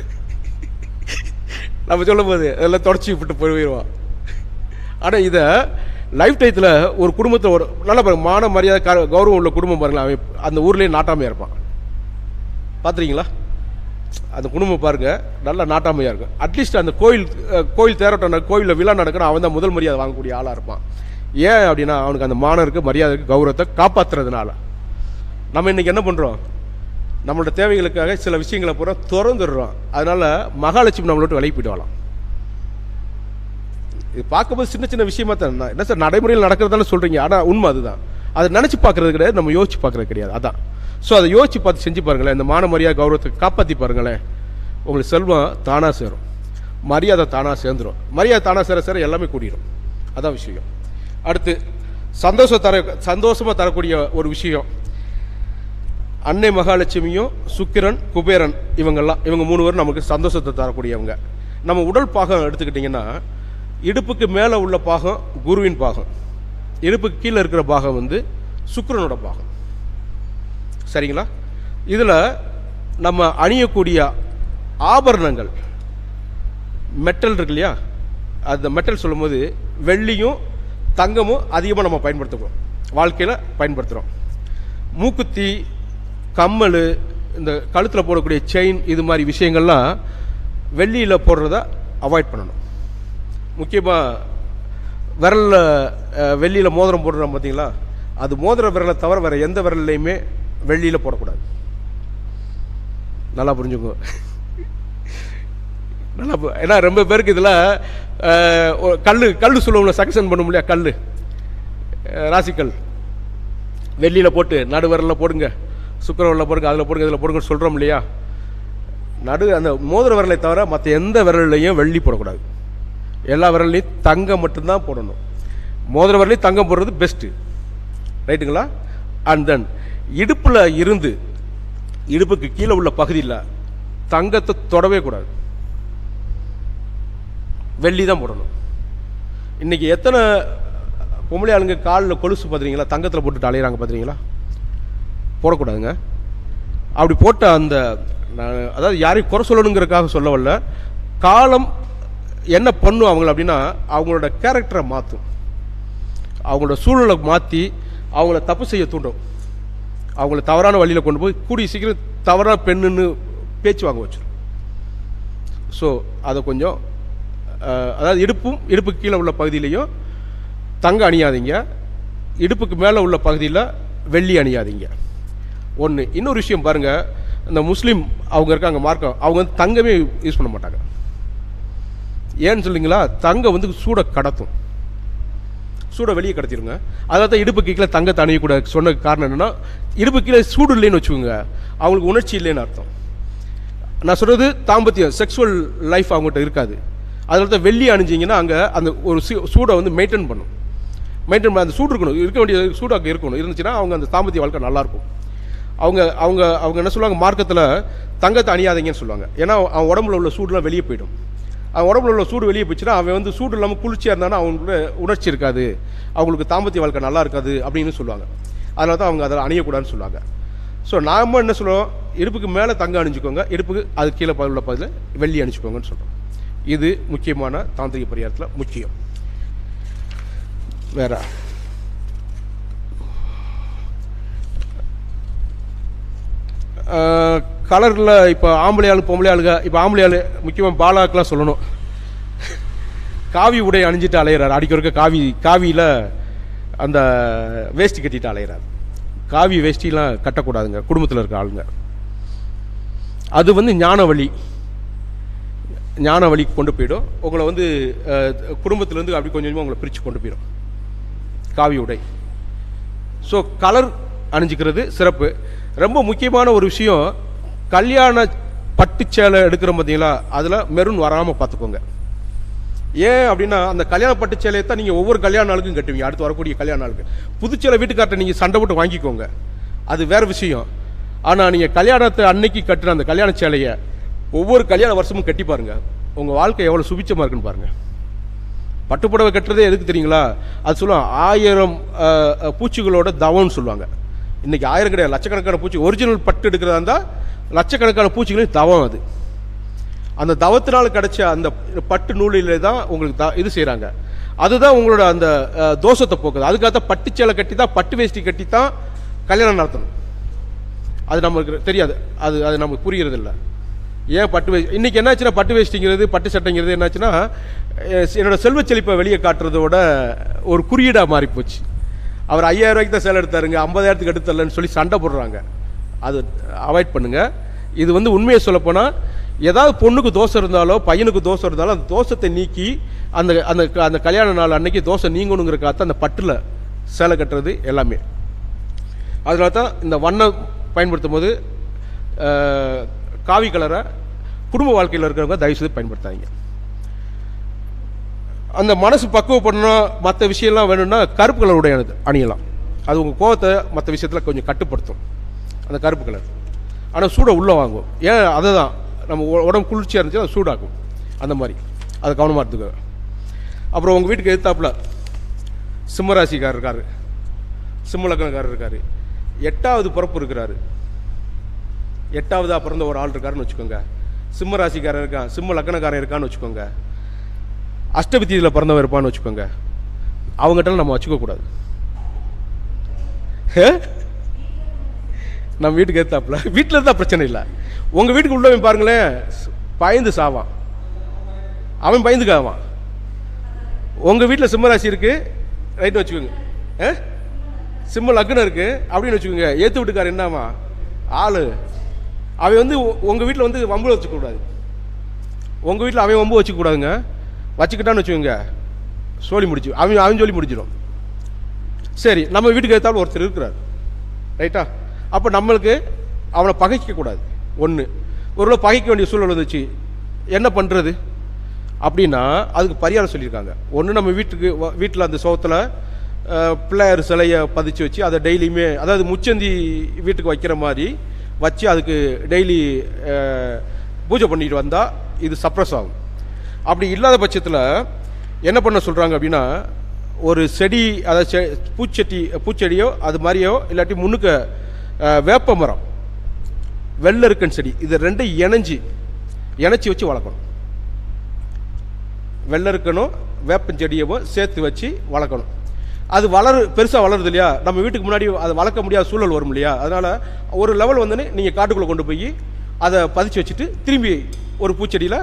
நம்ம சொல்லும்போது அதெல்லாம் தொடச்சி விட்டு போயிடுவான் ஆனால் இதை லைஃப் டயத்தில் ஒரு குடும்பத்தில் ஒரு நல்ல பாருங்க மான மரியாதை க- கௌரவம் உள்ள குடும்பம் பாருங்களேன் அவன் அந்த ஊர்லேயே நாட்டாமையாக இருப்பான் பார்த்துறீங்களா அந்த குடும்பம் பாருங்க நல்ல நாட்டாமையாக இருக்கும் அட்லீஸ்ட் அந்த கோயில் அஹ், கோயில் தேரோட்டம் நட- கோயிலில் விழா நடக்கணும் அவன் தான் முதல் மரியாதை வாங்கக்கூடிய ஆளாக இருப்பான் ஏன் அப்படின்னா அவனுக்கு அந்த மானம் இருக்கு மரியாதை இருக்கு கௌரவத்தை காப்பாற்றுறதுனால நம்ம இன்னைக்கு என்ன பண்ணுறோம் நம்மளோட தேவைகளுக்காக சில விஷயங்களை பூரா திறந்துடுறோம் அதனால மகாலட்சுமி நம்மளை விட்டு விலகி போயிட்டு வரலாம் இது பார்க்கும்போது சின்ன சின்ன விஷயமா தான் நான் என்ன சார் நடைமுறையில் நடக்கிறதானே சொல்றீங்க ஆனால் உண்மை அதுதான் அதை நினச்சி பார்க்கறது கிடையாது நம்ம யோசிச்சு பார்க்கறது கிடையாது அதான் ஸோ அதை யோசிச்சு பார்த்து செஞ்சு பாருங்களேன் இந்த மான மரியாதை கௌரவத்தை காப்பாற்றி பாருங்களேன் உங்களுக்கு செல்வம் தானாக சேரும் மரியாதை தானாக சேர்ந்துரும் மரியாதை தானாக சேர சேர எல்லாமே கூடிடும் அதான் விஷயம் அடுத்து சந்தோஷம் தர சந்தோஷமாக தரக்கூடிய ஒரு விஷயம் அன்னை மகாலட்சுமியும் சுக்கிரன் குபேரன் இவங்கெல்லாம் இவங்க மூணு பேரும் நமக்கு சந்தோஷத்தை தரக்கூடியவங்க நம்ம உடல் பாகம் எடுத்துக்கிட்டிங்கன்னா இடுப்புக்கு மேலே உள்ள பாகம் குருவின் பாகம் இடுப்புக்கு கீழே இருக்கிற பாகம் வந்து சுக்கிரனோட பாகம் சரிங்களா இதில் நம்ம அணியக்கூடிய ஆபரணங்கள் மெட்டல் இருக்கு இல்லையா அந்த மெட்டல் சொல்லும்போது வெள்ளியும் தங்கமும் அதிகமாக நம்ம பயன்படுத்துகிறோம் வாழ்க்கையில் பயன்படுத்துகிறோம் மூக்குத்தி கம்மல் இந்த கழுத்தில் போடக்கூடிய செயின் இது மாதிரி விஷயங்கள்லாம் வெள்ளியில் போடுறத அவாய்ட் பண்ணணும் முக்கியமாக விரலில் வெள்ளியில் மோதிரம் போடுறோம் பார்த்தீங்களா அது மோதிர விரலை தவிர வேறு எந்த விரல்லையுமே வெள்ளியில் போடக்கூடாது நல்லா புரிஞ்சுக்கோ நல்லா பு- ஏன்னா ரொம்ப பேருக்கு இதில் கல் கல் சொல்லுவோம்ல சக்சன் பண்ண முடியாது கல் ராசிக்கல் வெள்ளியில் போட்டு நடு விரலில் போடுங்க சுக்கரவரில் போடுங்க அதில் போடுங்க இதில் போடுங்க சொல்கிறோம் இல்லையா நடு அந்த மோதிர விரலை தவிர மற்ற எந்த விரல்லையும் வெள்ளி போடக்கூடாது எல்லா விரல்லையும் தங்கம் மட்டும்தான் போடணும் மோதிர விரலையும் தங்கம் போடுறது பெஸ்ட்டு ரைட்டுங்களா அண்ட் தென் இடுப்பில் இருந்து இடுப்புக்கு கீழே உள்ள பகுதியில் தங்கத்தை தொடவே கூடாது வெள்ளி தான் போடணும் இன்னைக்கு எத்தனை பொம்பளை ஆளுங்க காலில் கொலுசு பார்த்துறீங்களா தங்கத்தில் போட்டுட்டு அலையிறாங்க பார்த்துறீங்களா போடக்கூடாதுங்க அப்படி போட்ட அந்த நான் அதாவது யாரையும் குறை சொல்லணுங்கிறதுக்காக சொல்ல வரல காலம் என்ன பண்ணும் அவங்கள அப்படின்னா அவங்களோட கேரக்டரை மாற்றும் அவங்களோட சூழலை மாற்றி அவங்கள தப்பு செய்ய தூண்டும் அவங்கள தவறான வழியில் கொண்டு போய் கூடிய சீக்கிரம் தவறான பெண்ணுன்னு பேச்சு வாங்க வச்சிடும் ஸோ அதை கொஞ்சம் அஹ், அதாவது இடுப்பும் இடுப்புக்கு கீழே உள்ள பகுதியிலையும் தங்கம் அணியாதீங்க இடுப்புக்கு மேலே உள்ள பகுதியில் வெள்ளி அணியாதீங்க ஒன்று இன்னொரு விஷயம் பாருங்கள் இந்த முஸ்லீம் அவங்க இருக்காங்க மார்க்கம் அவங்க வந்து தங்கமே யூஸ் பண்ண மாட்டாங்க ஏன்னு சொல்லுங்களா தங்கம் வந்து சூட கடத்தும் சூட வெளியே கடத்திடுங்க அதாவது தான் இடுப்பு கீழே தங்கத்தை அணியக்கூட சொன்ன காரணம் என்னன்னா இடுப்பு கீழே சூடு இல்லைன்னு வச்சுக்கோங்க அவங்களுக்கு உணர்ச்சி இல்லைன்னு அர்த்தம் நான் சொல்கிறது தாம்பத்தியம் செக்ஸுவல் லைஃப் அவங்ககிட்ட இருக்காது அதனால தான் வெள்ளி அணிஞ்சிங்கன்னா அங்கே அந்த ஒரு சூ- சூடை வந்து மெயின்டைன் பண்ணும் மெயின்டைன் பண்ண அந்த சூடு இருக்கணும் இருக்க வேண்டிய சூடு அங்கே இருக்கணும் இருந்துச்சுன்னா அவங்க அந்த தாம்பத்திய வாழ்க்கை நல்லாயிருக்கும் அவங்க அவங்க அவங்க என்ன சொல்லுவாங்க மார்க்கத்தில் தங்கத்தை அணியாதீங்கன்னு சொல்லுவாங்க ஏன்னா அவன் உடம்புல உள்ள சூடுலாம் வெளியே போயிடும் அவன் உடம்புல உள்ள சூடு வெளியே போச்சுன்னா அவன் வந்து சூடு இல்லாமல் குளிர்ச்சியாக இருந்தானா அவங்களுக்கு உணர்ச்சி இருக்காது அவங்களுக்கு தாம்பத்திய வாழ்க்கை நல்லா இருக்காது அப்படின்னு சொல்லுவாங்க அதனால தான் அவங்க அதை அணியக்கூடாதுன்னு சொல்லுவாங்க ஸோ நாம என்ன சொல்லுவோம் இடுப்புக்கு மேலே தங்கம் அணிஞ்சுக்கோங்க இடுப்புக்கு அது கீழே ப- உள்ள பகுதியில் வெள்ளி அணிச்சுக்கோங்கன்னு சொல்கிறோம் இது முக்கியமான தாந்திரிக பரிகாரத்தில் முக்கியம் வேற கலரில் இப்போ ஆம்பளை ஆளு பொம்பளை ஆளுங்க இப்போ ஆம்பளை ஆளு முக்கியமாக பாலாக்கெலாம் சொல்லணும் காவி உடை அணிஞ்சிட்டு அலையிறாரு அடிக்கிறக்க காவி காவியில் அந்த வேஷ்டி கட்டிட்டு அலையிறாரு காவி வேஷ்டிலாம் கட்டக்கூடாதுங்க குடும்பத்தில் இருக்க ஆளுங்க அது வந்து ஞான வழி ஞான வழிக்கு கொண்டு போயிடும் உங்களை வந்து அஹ், குடும்பத்திலேருந்து அப்படி கொஞ்சம் கொஞ்சமாக உங்களை பிரித்து கொண்டு போயிடும் காவி உடை ஸோ கலர் அணிஞ்சிக்கிறது சிறப்பு ரொம்ப முக்கியமான ஒரு விஷயம் கல்யாண பட்டு சேலை எடுக்கிற பார்த்தீங்களா அதில் மெரூன் வராமல் பார்த்துக்கோங்க ஏன் அப்படின்னா அந்த கல்யாண பட்டு சேலையை தான் நீங்கள் ஒவ்வொரு கல்யாண நாளுக்கும் கட்டுவீங்க அடுத்து வரக்கூடிய கல்யாண நாளுக்கு புதுச்சேலை வீட்டுக்கார்ட்ட நீங்கள் சண்டை போட்டு வாங்கிக்கோங்க அது வேற விஷயம் ஆனால் நீங்கள் கல்யாணத்தை அன்னைக்கு கட்டுற அந்த கல்யாண சேலையை ஒவ்வொரு கல்யாண வருஷமும் கட்டி பாருங்க உங்கள் வாழ்க்கை எவ்வளோ சுபிச்சமாக இருக்குன்னு பாருங்கள் பட்டுப்புடவை கட்டுறதே எதுக்கு தெரியுங்களா அது சொல்லுவாங்க ஆயிரம் அஹ், அஹ், பூச்சிகளோட தவம்னு சொல்லுவாங்க இன்னைக்கு ஆயிரம் கிடையாது லட்சக்கணக்கான பூச்சி ஒரிஜினல் பட்டு எடுக்கிறதா இருந்தால் லட்சக்கணக்கான பூச்சிகளின் தவம் அது அந்த தவத்தினால் கிடைச்ச அந்த பட்டு நூலிலே தான் உங்களுக்கு த இது செய்கிறாங்க அதுதான் உங்களோட அந்த அஹ், தோஷத்தை போக்குது அதுக்காக தான் பட்டு சேலை கட்டி தான் பட்டு வேஷ்டி கட்டி தான் கல்யாணம் நடத்தணும் அது நமக்கு தெரியாது அது அது நமக்கு புரிகிறது இல்லை ஏன் பட்டு வேஷ்டி இன்னைக்கு என்னாச்சுன்னா பட்டு வேஷ்டிங்கிறது பட்டு சட்டைங்கிறது என்னாச்சுன்னா அஹ், என்னோட செல்வ செழிப்பை வெளியே காட்டுறதோட ஒரு குறியீடாக மாறி போச்சு அவர் ஐயாயிரம் ரூபாய்க்கு தான் சேலை எடுத்தாருங்க ஐம்பதாயிரத்துக்கு எடுத்தலன்னு சொல்லி சண்டை போடுறாங்க அது அவாய்ட் பண்ணுங்க இது வந்து உண்மையை சொல்லப்போனால் ஏதாவது பொண்ணுக்கு தோசை இருந்தாலோ பையனுக்கு தோசை இருந்தாலோ அந்த தோஷத்தை நீக்கி அந்த அந்த அந்த கல்யாண நாள் அன்னைக்கு தோசை நீங்கணுங்கிறக்காக அந்த பட்டில் சேலை கட்டுறது எல்லாமே அதனால தான் இந்த வண்ணம் பயன்படுத்தும் போது அஹ், காவி கலரை குடும்ப வாழ்க்கையில் இருக்கிறவங்க தயவுசெய்து பயன்படுத்தாதீங்க அந்த மனசு பக்குவப்படணும் மற்ற விஷயம்லாம் வேணும்னா கருப்பு கலர் உடை அணி- அணியலாம் அது உங்கள் கோவத்தை மற்ற விஷயத்தில் கொஞ்சம் கட்டுப்படுத்தும் அந்த கருப்பு கலர் ஆனால் சூடை உள்ளே வாங்கும் ஏன் அதை தான் நம்ம உ- உடம்பு குளிர்ச்சியாக இருந்துச்சு அது சூடாக்கும் அந்த மாதிரி அதை கவனமாக எடுத்துக்க அப்புறம் உங்கள் வீட்டுக்கு எதிர்த்தாப்புல சிம்மராசிக்காரர் இருக்காரு சிம்ம லக்னக்காரர் இருக்காரு எட்டாவது பிறப்பு இருக்கிறாரு எட்டாவதா பிறந்த ஒரு ஆள் இருக்காருன்னு வச்சுக்கோங்க சிம்ம ராசிக்காரன் இருக்கான் சிம்ம லக்னக்காரன் இருக்கான்னு வச்சுக்கோங்க அஷ்டபதியில் பிறந்தவன் இருப்பான்னு வச்சுக்கோங்க அவங்ககிட்ட நம்ம வச்சுக்க கூடாது ஹே? நம்ம வீட்டுக்கு ஏத்தாப்புல வீட்டில் இருந்தால் பிரச்சனை இல்லை உங்கள் வீட்டுக்கு உள்ளவன் பாருங்களேன் பயந்து சாவான் அவன் பயந்துக்காவான் உங்கள் வீட்டில் சிம்மராசி இருக்கு ரைட் வச்சுக்கோங்க ஆ? சிம்ம லக்னம் இருக்கு அப்படின்னு வச்சுக்கோங்க ஏத்து வீட்டுக்காரர் என்னவா ஆளு அவன் வந்து உ- உங்க வீட்டில் வந்து வம்பு வச்சுக்க கூடாது உங்க வீட்டில் அவன் வம்பு வச்சுக்க கூடாதுங்க வச்சுக்கிட்டான்னு வச்சுக்கோங்க சோழி முடிச்சு அவன் அவன் சொல்லி முடிச்சிடும் சரி நம்ம வீட்டுக்கு ஏற்றாலும் ஒருத்தர் இருக்கிறார் ரைட்டா அப்போ நம்மளுக்கு அவனை பகைக்க கூடாது ஒன்று ஒருவேளை பகைக்க வேண்டிய சூழல் வந்துச்சு என்ன பண்ணுறது அப்படின்னா அதுக்கு பரிகாரம் சொல்லியிருக்காங்க ஒன்று நம்ம வீட்டுக்கு வீட்டில் அந்த சோகத்தில் பிள்ளையார் சிலையை பதிச்சு வச்சு அதை டெய்லியுமே அதாவது முச்சந்தி வீட்டுக்கு வைக்கிற மாதிரி வச்சு அதுக்கு டெய்லி பூஜை பண்ணிட்டு வந்தால் இது சப்ரஸ் ஆகும் அப்படி இல்லாத பட்சத்தில் என்ன பண்ண சொல்கிறாங்க அப்படின்னா ஒரு செடி அதாவது செ- பூச்செடி பூச்செடியோ அது மாதிரியோ இல்லாட்டி முன்னுக்க அஹ், வேப்ப மரம் வெள்ளருக்கன் செடி இது ரெண்டும் இணைஞ்சு இணைச்சி வச்சு வளர்க்கணும் வெள்ளருக்கனும் வேப்பஞ்செடியவும் சேர்த்து வச்சு வளர்க்கணும் அது வளரு பெருசாக வளருது இல்லையா நம்ம வீட்டுக்கு முன்னாடி அதை வளர்க்க முடியாத சூழல் வரும் இல்லையா அதனால் ஒரு லெவல் வந்தோடனே நீங்கள் காட்டுக்குள்ளே கொண்டு போய் அதை பதிச்சு வச்சுட்டு திரும்பி ஒரு பூச்செடியில்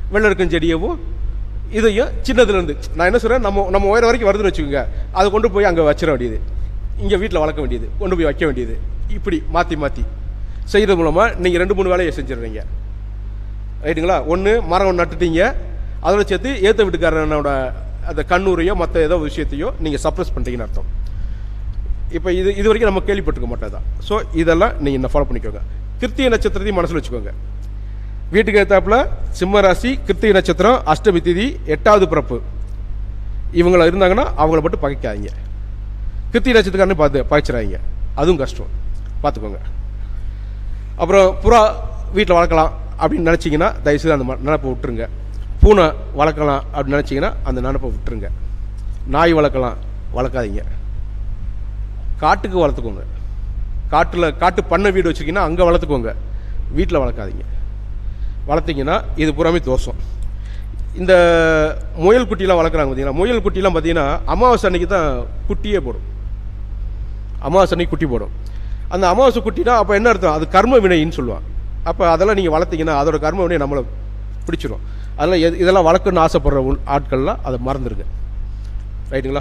வெள்ளருக்கும் செடியவும் இதையும் சின்னதுலேருந்து நான் என்ன சொல்கிறேன் நம்ம நம்ம உயரம் வரைக்கும் வருதுன்னு வச்சுக்கோங்க அதை கொண்டு போய் அங்கே வச்சிட வேண்டியது இங்கே வீட்டில் வளர்க்க வேண்டியது கொண்டு போய் வைக்க வேண்டியது இப்படி மாற்றி மாற்றி செய்கிறது மூலமாக நீங்கள் ரெண்டு மூணு வேலையை செஞ்சிடுறீங்க ரைட்டுங்களா ஒன்று மரம் நட்டுட்டீங்க அதோட சேர்த்து ஏற்ற வீட்டுக்காரனோட அந்த கண்ணூரையோ மற்ற ஏதோ விஷயத்தையோ நீங்கள் சப்ரஸ் பண்ணுறீங்கன்னு அர்த்தம் இப்போ இது இது வரைக்கும் நம்ம கேள்விப்பட்டிருக்க மாட்டோம் தான் ஸோ இதெல்லாம் நீங்கள் என்ன ஃபாலோ பண்ணிக்கோங்க கிருத்திய நட்சத்திரத்தையும் மனசில் வச்சுக்கோங்க வீட்டுக்கு ஏற்றாப்புல சிம்ம ராசி கிருத்திகை நட்சத்திரம் அஷ்டமி திதி எட்டாவது பிறப்பு இவங்கள இருந்தாங்கன்னா அவங்கள மட்டும் பகைக்காதீங்க கிருத்திகை நட்சத்திரக்காரனு பார்த்து பகைச்சிடாதீங்க அதுவும் கஷ்டம் பார்த்துக்கோங்க அப்புறம் புறா வீட்டில் வளர்க்கலாம் அப்படின்னு நினச்சிங்கன்னா தயவுசெய்து அந்த ம- நினப்பை விட்டுருங்க பூனை வளர்க்கலாம் அப்படின்னு நினச்சிங்கன்னா அந்த நினப்பை விட்டுருங்க நாய் வளர்க்கலாம் வளர்க்காதீங்க காட்டுக்கு வளர்த்துக்கோங்க காட்டில் காட்டு பண்ணை வீடு வச்சுருக்கீங்கன்னா அங்கே வளர்த்துக்கோங்க வீட்டில் வளர்க்காதீங்க வளர்த்தீங்கன்னா இது புறாமே தோஷம் இந்த முயல் குட்டிலாம் வளர்க்குறாங்க பார்த்தீங்களா முயல் குட்டிலாம் பார்த்தீங்கன்னா அமாவாசை அன்னைக்கு தான் குட்டியே போடும் அமாவாசை அன்னைக்கு குட்டி போடும் அந்த அமாவாசை குட்டினா அப்போ என்ன அர்த்தம் அது கர்ம வினைன்னு சொல்லுவான் அப்போ அதெல்லாம் நீங்கள் வளர்த்தீங்கன்னா அதோட கர்ம வினை நம்மளை பிடிச்சிரும் அதெல்லாம் எது இதெல்லாம் வளர்க்கணும்னு ஆசைப்படுற உள் ஆட்கள்லாம் அதை மறந்துடுங்க ரைட்டுங்களா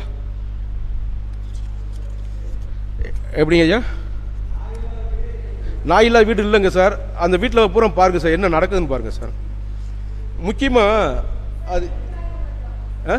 எ- எப்படிங்க ஐயா நாயில்லா வீடு இல்லைங்க சார் அந்த வீட்டில் பூரா பாருங்க சார் என்ன நடக்குதுன்னு பாருங்க சார் முக்கியமாக அது ஆ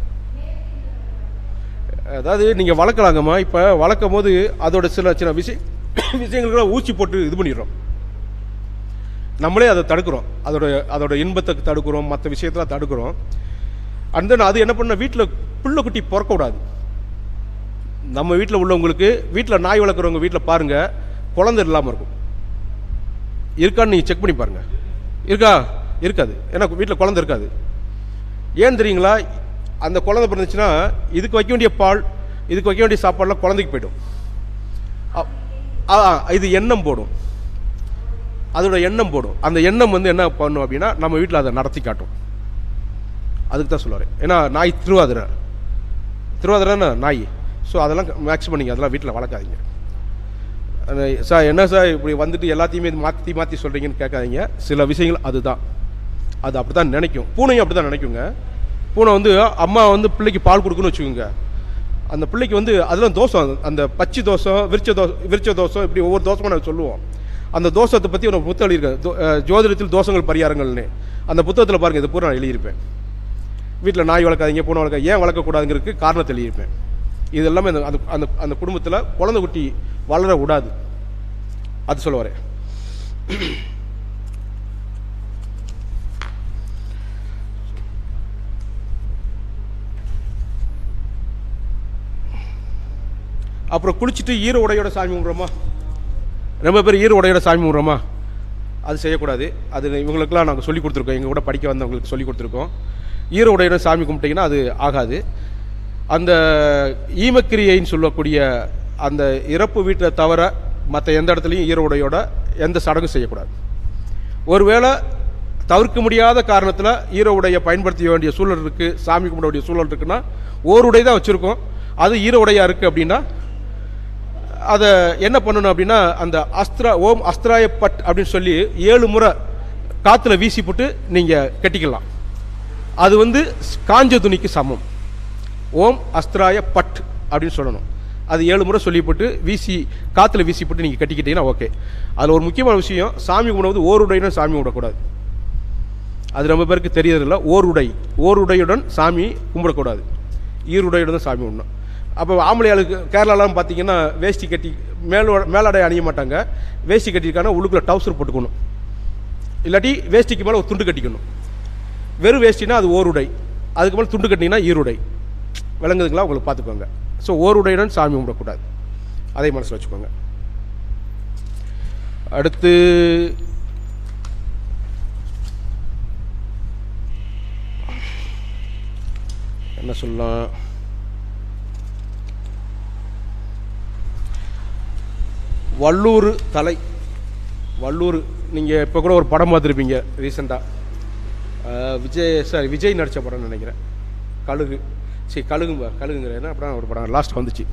அதாவது நீங்கள் வளர்க்கலாங்கம்மா இப்போ வளர்க்கும் போது அதோட சில சில விஷய விஷயங்களுக்கெல்லாம் ஊசி போட்டு இது பண்ணிடுறோம் நம்மளே அதை தடுக்கிறோம் அதோட அதோட இன்பத்தை தடுக்கிறோம் மற்ற விஷயத்தெல்லாம் தடுக்கிறோம் அண்ட் தென் அது என்ன பண்ண வீட்டில் புள்ள குட்டி பிறக்கக்கூடாது நம்ம வீட்டில் உள்ளவங்களுக்கு வீட்டில் நாய் வளர்க்குறவங்க வீட்டில் பாருங்கள் குழந்தை இல்லாமல் இருக்கும் இருக்கான்னு நீங்கள் செக் பண்ணி பாருங்கள் இருக்கா இருக்காது ஏன்னா வீட்டில் குழந்தை இருக்காது ஏன் தெரியுங்களா அந்த குழந்தை பிறந்துச்சுன்னா இதுக்கு வைக்க வேண்டிய பால் இதுக்கு வைக்க வேண்டிய சாப்பாடுலாம் குழந்தைக்கு போயிடும் அ- ஆ ஆ, இது எண்ணம் போடும் அதோட எண்ணம் போடும் அந்த எண்ணம் வந்து என்ன பண்ணும் அப்படின்னா நம்ம வீட்டில் அதை நடத்தி காட்டும் அதுக்கு தான் சொல்லுவார் ஏன்னா நாய் திருவாதிரை திருவாதிரைன்னா நாய் ஸோ அதெல்லாம் மேக்ஸிமம் நீங்கள் அதெல்லாம் வீட்டில் வளர்க்காதீங்க அந்த, சார் என்ன சார் இப்படி வந்துட்டு எல்லாத்தையுமே மாற்றி மாற்றி சொல்கிறீங்கன்னு கேட்காதீங்க சில விஷயங்கள் அதுதான் அது அப்படி தான் நினைக்கும் பூனையும் அப்படி தான் நினைக்குங்க பூனை வந்து அம்மா வந்து பிள்ளைக்கு பால் கொடுக்குன்னு வச்சுக்கோங்க அந்த பிள்ளைக்கு வந்து அதெல்லாம் தோசம் அந்த பச்சை தோசம் விரிச்ச தோசம் விரிச்ச தோசம் இப்படி ஒவ்வொரு தோசமும் நான் சொல்லுவோம் அந்த தோசத்தை பற்றி ஒரு புத்தகம் எழுதியிருக்கேன் தோ- அஹ், ஜோதிடத்தில் தோஷங்கள் பரிகாரங்கள்னு அந்த புத்தகத்தில் பாருங்கள் இது பூரா நான் எழுதியிருப்பேன் வீட்டில் நாய் வளர்க்காதீங்க பூனை வளர்க்க ஏன் வளர்க்கக்கூடாதுங்கிறதுக்கு காரணத்தை எழுதியிருப்பேன் இது எல்லாமே அந்த அந்த அந்த அந்த குடும்பத்தில் குழந்தை குட்டி வளர விடாது அது சொல்ல வரேன் அப்புறம் குளிச்சுட்டு ஈர உடையோட சாமி கும்பிட்றோமா ரொம்ப பேர் ஈர உடையோட சாமி கும்பிட்றோமா அது செய்யக்கூடாது அது இவங்களுக்கெல்லாம் நாங்கள் சொல்லி கொடுத்துருக்கோம் எங்கள் கூட படிக்க வந்தவங்களுக்கு சொல்லி கொடுத்துருக்கோம் ஈர உடையோட சாமி கும்பிட்டீங்கன்னா அது ஆகாது அந்த ஈமக்கிரியைன்னு சொல்லக்கூடிய அந்த இறப்பு வீட்டை தவிர மற்ற எந்த இடத்துலையும் ஈர உடையோட எந்த சடங்கும் செய்யக்கூடாது ஒருவேளை தவிர்க்க முடியாத காரணத்தில் ஈர உடையை பயன்படுத்த வேண்டிய சூழல் இருக்குது சாமி கும்பிட வேண்டிய சூழல் இருக்குன்னா ஓர் உடை தான் வச்சுருக்கோம் அது ஈர உடையாக இருக்குது அப்படின்னா அதை என்ன பண்ணணும் அப்படின்னா அந்த அஸ்திரா ஓம் அஸ்திராய பட் அப்படின்னு சொல்லி ஏழு முறை காற்றுல வீசி போட்டு நீங்கள் கட்டிக்கலாம் அது வந்து காஞ்ச துணிக்கு சமம் ஓம் அஸ்திராய பட் அப்படின்னு சொல்லணும் அது ஏழு முறை சொல்லி போட்டு வீசி காற்றுல வீசி போட்டு நீங்கள் கட்டிக்கிட்டீங்கன்னா ஓகே அதில் ஒரு முக்கியமான விஷயம் சாமி கும்பிடுவது ஓருடைன்னு சாமி விடக்கூடாது அது ரொம்ப பேருக்கு தெரியறதில்ல ஓருடை ஓருடையுடன் சாமி கும்பிடக்கூடாது ஈருடையுடன் தான் சாமி கும்பிடணும் அப்போ ஆம்பளையாளுக்கு கேரளாலாம் பார்த்தீங்கன்னா வேஷ்டி கட்டி மேலோ மேலாடை அணிய மாட்டாங்க வேஷ்டி கட்டியிருக்காங்கன்னா உள்ளுக்குள்ள டவுசர் போட்டுக்கணும் இல்லாட்டி வேஷ்டிக்கு மேலே ஒரு துண்டு கட்டிக்கணும் வெறும் வேஷ்டினா அது ஓருடை அதுக்கு மேலே துண்டு கட்டினீங்கன்னா ஈருடை விளங்குதுங்களா உங்களுக்கு பார்த்துக்கோங்க ஸோ ஓருடையுடன் சாமி கும்பிடக்கூடாது அதை மனசில் வச்சுக்கோங்க அடுத்து என்ன சொல்லலாம் வள்ளூர் தலை வள்ளூர் நீங்கள் இப்போ கூட ஒரு படம் பார்த்துருப்பீங்க ரீசெண்டாக விஜய் சாரி விஜய் நடித்த படம்னு நினைக்கிறேன் கழுகு சரி கழுகுங்க கழுகுங்கிற என்ன அப்புறம் ஒரு படம் லாஸ்ட் வந்துச்சு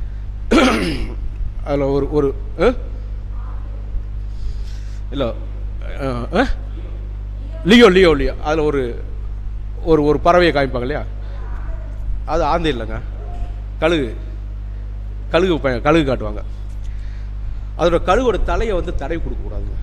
அதில் ஒரு ஒரு இல்லை லியோ லியோ லியோ அதில் ஒரு ஒரு ஒரு பறவையை காமிப்பாங்க இல்லையா அது ஆந்தை இல்லைங்க கழுகு கழுகு ப- கழுகு காட்டுவாங்க அதோட கழுகோட தலையை வந்து தடவி கொடுக்கக்கூடாதுங்க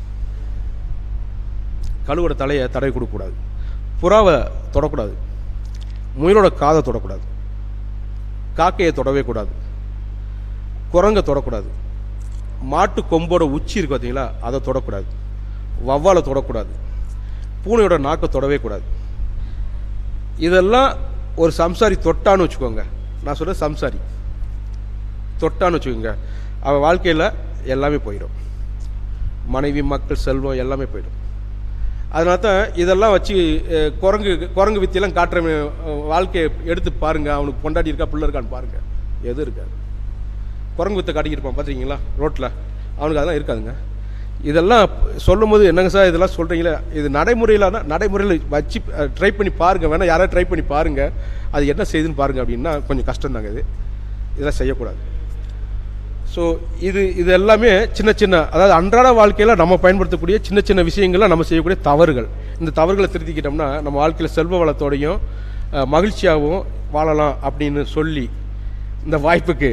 கழுவோட தலையை தடவி கொடுக்கக்கூடாது புறாவை தொடக்கூடாது முயலோட காதை தொடக்கூடாது காக்கையை தொடவே கூடாது குரங்கை தொடக்கூடாது மாட்டு கொம்போட உச்சி இருக்கு பார்த்தீங்களா அதை தொடக்கூடாது வவ்வாலை தொடக்கூடாது பூனையோட நாக்கை தொடவே கூடாது இதெல்லாம் ஒரு சம்சாரி தொட்டான்னு வச்சுக்கோங்க நான் சொல்கிறது சம்சாரி தொட்டான்னு வச்சுக்கோங்க அவன் வாழ்க்கையில் எல்லாமே போயிடும் மனைவி மக்கள் செல்வம் எல்லாமே போயிடும் அதனால தான் இதெல்லாம் வச்சு அஹ், குரங்கு குரங்கு வித்தியெல்லாம் காட்டுற அஹ், வாழ்க்கையை எடுத்து பாருங்க அவனுக்கு பொண்டாட்டி இருக்கா பிள்ளை இருக்கான்னு பாருங்க எது இருக்காது குரங்கு வித்தை காட்டிக்கிட்டு இருப்பான் பார்த்துருக்கீங்களா ரோட்டில் அவனுக்கு அதெல்லாம் இருக்காதுங்க இதெல்லாம் சொல்லும் போது என்னங்க சார் இதெல்லாம் சொல்கிறீங்களே இது நடைமுறையிலான நடைமுறையில் வச்சு ட்ரை பண்ணி பாருங்கள் வேணால் யாராவது ட்ரை பண்ணி பாருங்கள் அது என்ன செய்யுதுன்னு பாருங்கள் அப்படின்னா கொஞ்சம் கஷ்டம்தாங்க இது இதெல்லாம் செய்யக்கூடாது ஸோ இது இது எல்லாமே சின்ன சின்ன அதாவது அன்றாட வாழ்க்கையில் நம்ம பயன்படுத்தக்கூடிய சின்ன சின்ன விஷயங்கள்லாம் நம்ம செய்யக்கூடிய தவறுகள் இந்த தவறுகளை திருத்திக்கிட்டோம்னா நம்ம வாழ்க்கையில் செல்வ வளத்தோடையும் அஹ், மகிழ்ச்சியாகவும் வாழலாம் அப்படின்னு சொல்லி இந்த வாய்ப்புக்கு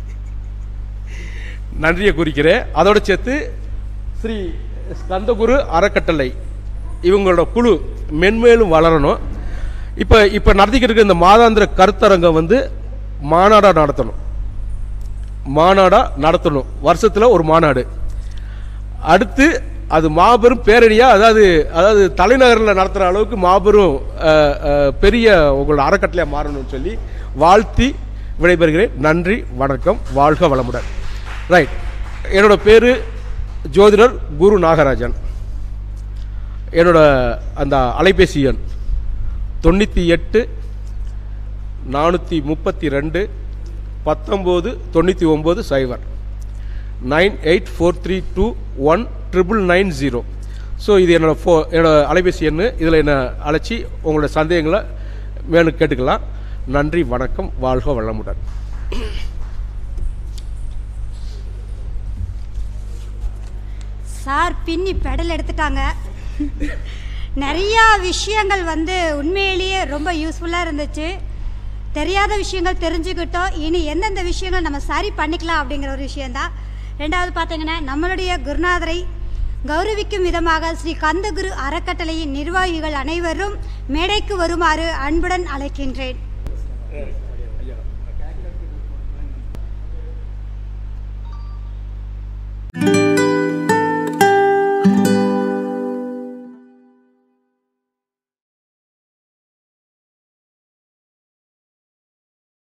நன்றியை குறிக்கிறேன் அதோடு சேர்த்து ஸ்ரீ ஸ்கந்தகுரு அறக்கட்டளை இவங்களோட குழு மென்மேலும் வளரணும் இப்போ இப்போ நடத்திக்கிட்டு இருக்க இந்த மாதாந்திர கருத்தரங்கம் வந்து மாநாடாக நடத்தணும் மாநாடாக நடத்தணும் வருஷத்தில் ஒரு மாநாடு அடுத்து அது மாபெரும் பேரணியாக அதாவது அதாவது தலைநகரில் நடத்துகிற அளவுக்கு மாபெரும் அஹ், அஹ், பெரிய உங்களோட அறக்கட்டளையாக மாறணும்னு சொல்லி வாழ்த்தி விடைபெறுகிறேன் நன்றி வணக்கம் வாழ்க வளமுடன் ரைட் என்னோட பேர் ஜோதிடர் குரு நாகராஜன் என்னோட அந்த அலைபேசி எண் தொண்ணூற்றி எட்டு நானூற்றி முப்பத்தி ரெண்டு பத்தொம்போது தொண்ணூற்றி ஒம்பது சைபர் nine eight four three two one triple nine zero so இது என்னோட ஃபோ என்னோட அலைபேசி எண் இதில் என்னை அழைச்சி உங்களோட சந்தேகங்களை மேலும் கேட்டுக்கலாம் நன்றி வணக்கம் வாழ்க வளமுடன் சார் பின்னி பெடல் எடுத்துட்டாங்க நிறையா விஷயங்கள் வந்து உண்மையிலேயே ரொம்ப யூஸ்ஃபுல்லாக இருந்துச்சு தெரியாத விஷயங்கள் தெரிஞ்சுக்கிட்டோம் இனி எந்தெந்த விஷயங்கள் நம்ம சரி பண்ணிக்கலாம் அப்படிங்கிற ஒரு விஷயந்தான் ரெண்டாவது பார்த்தீங்கன்னா நம்மளுடைய குருநாதரை கௌரவிக்கும் விதமாக ஸ்ரீ கந்தகுரு அறக்கட்டளையின் நிர்வாகிகள் அனைவரும் மேடைக்கு வருமாறு அன்புடன் அழைக்கின்றேன்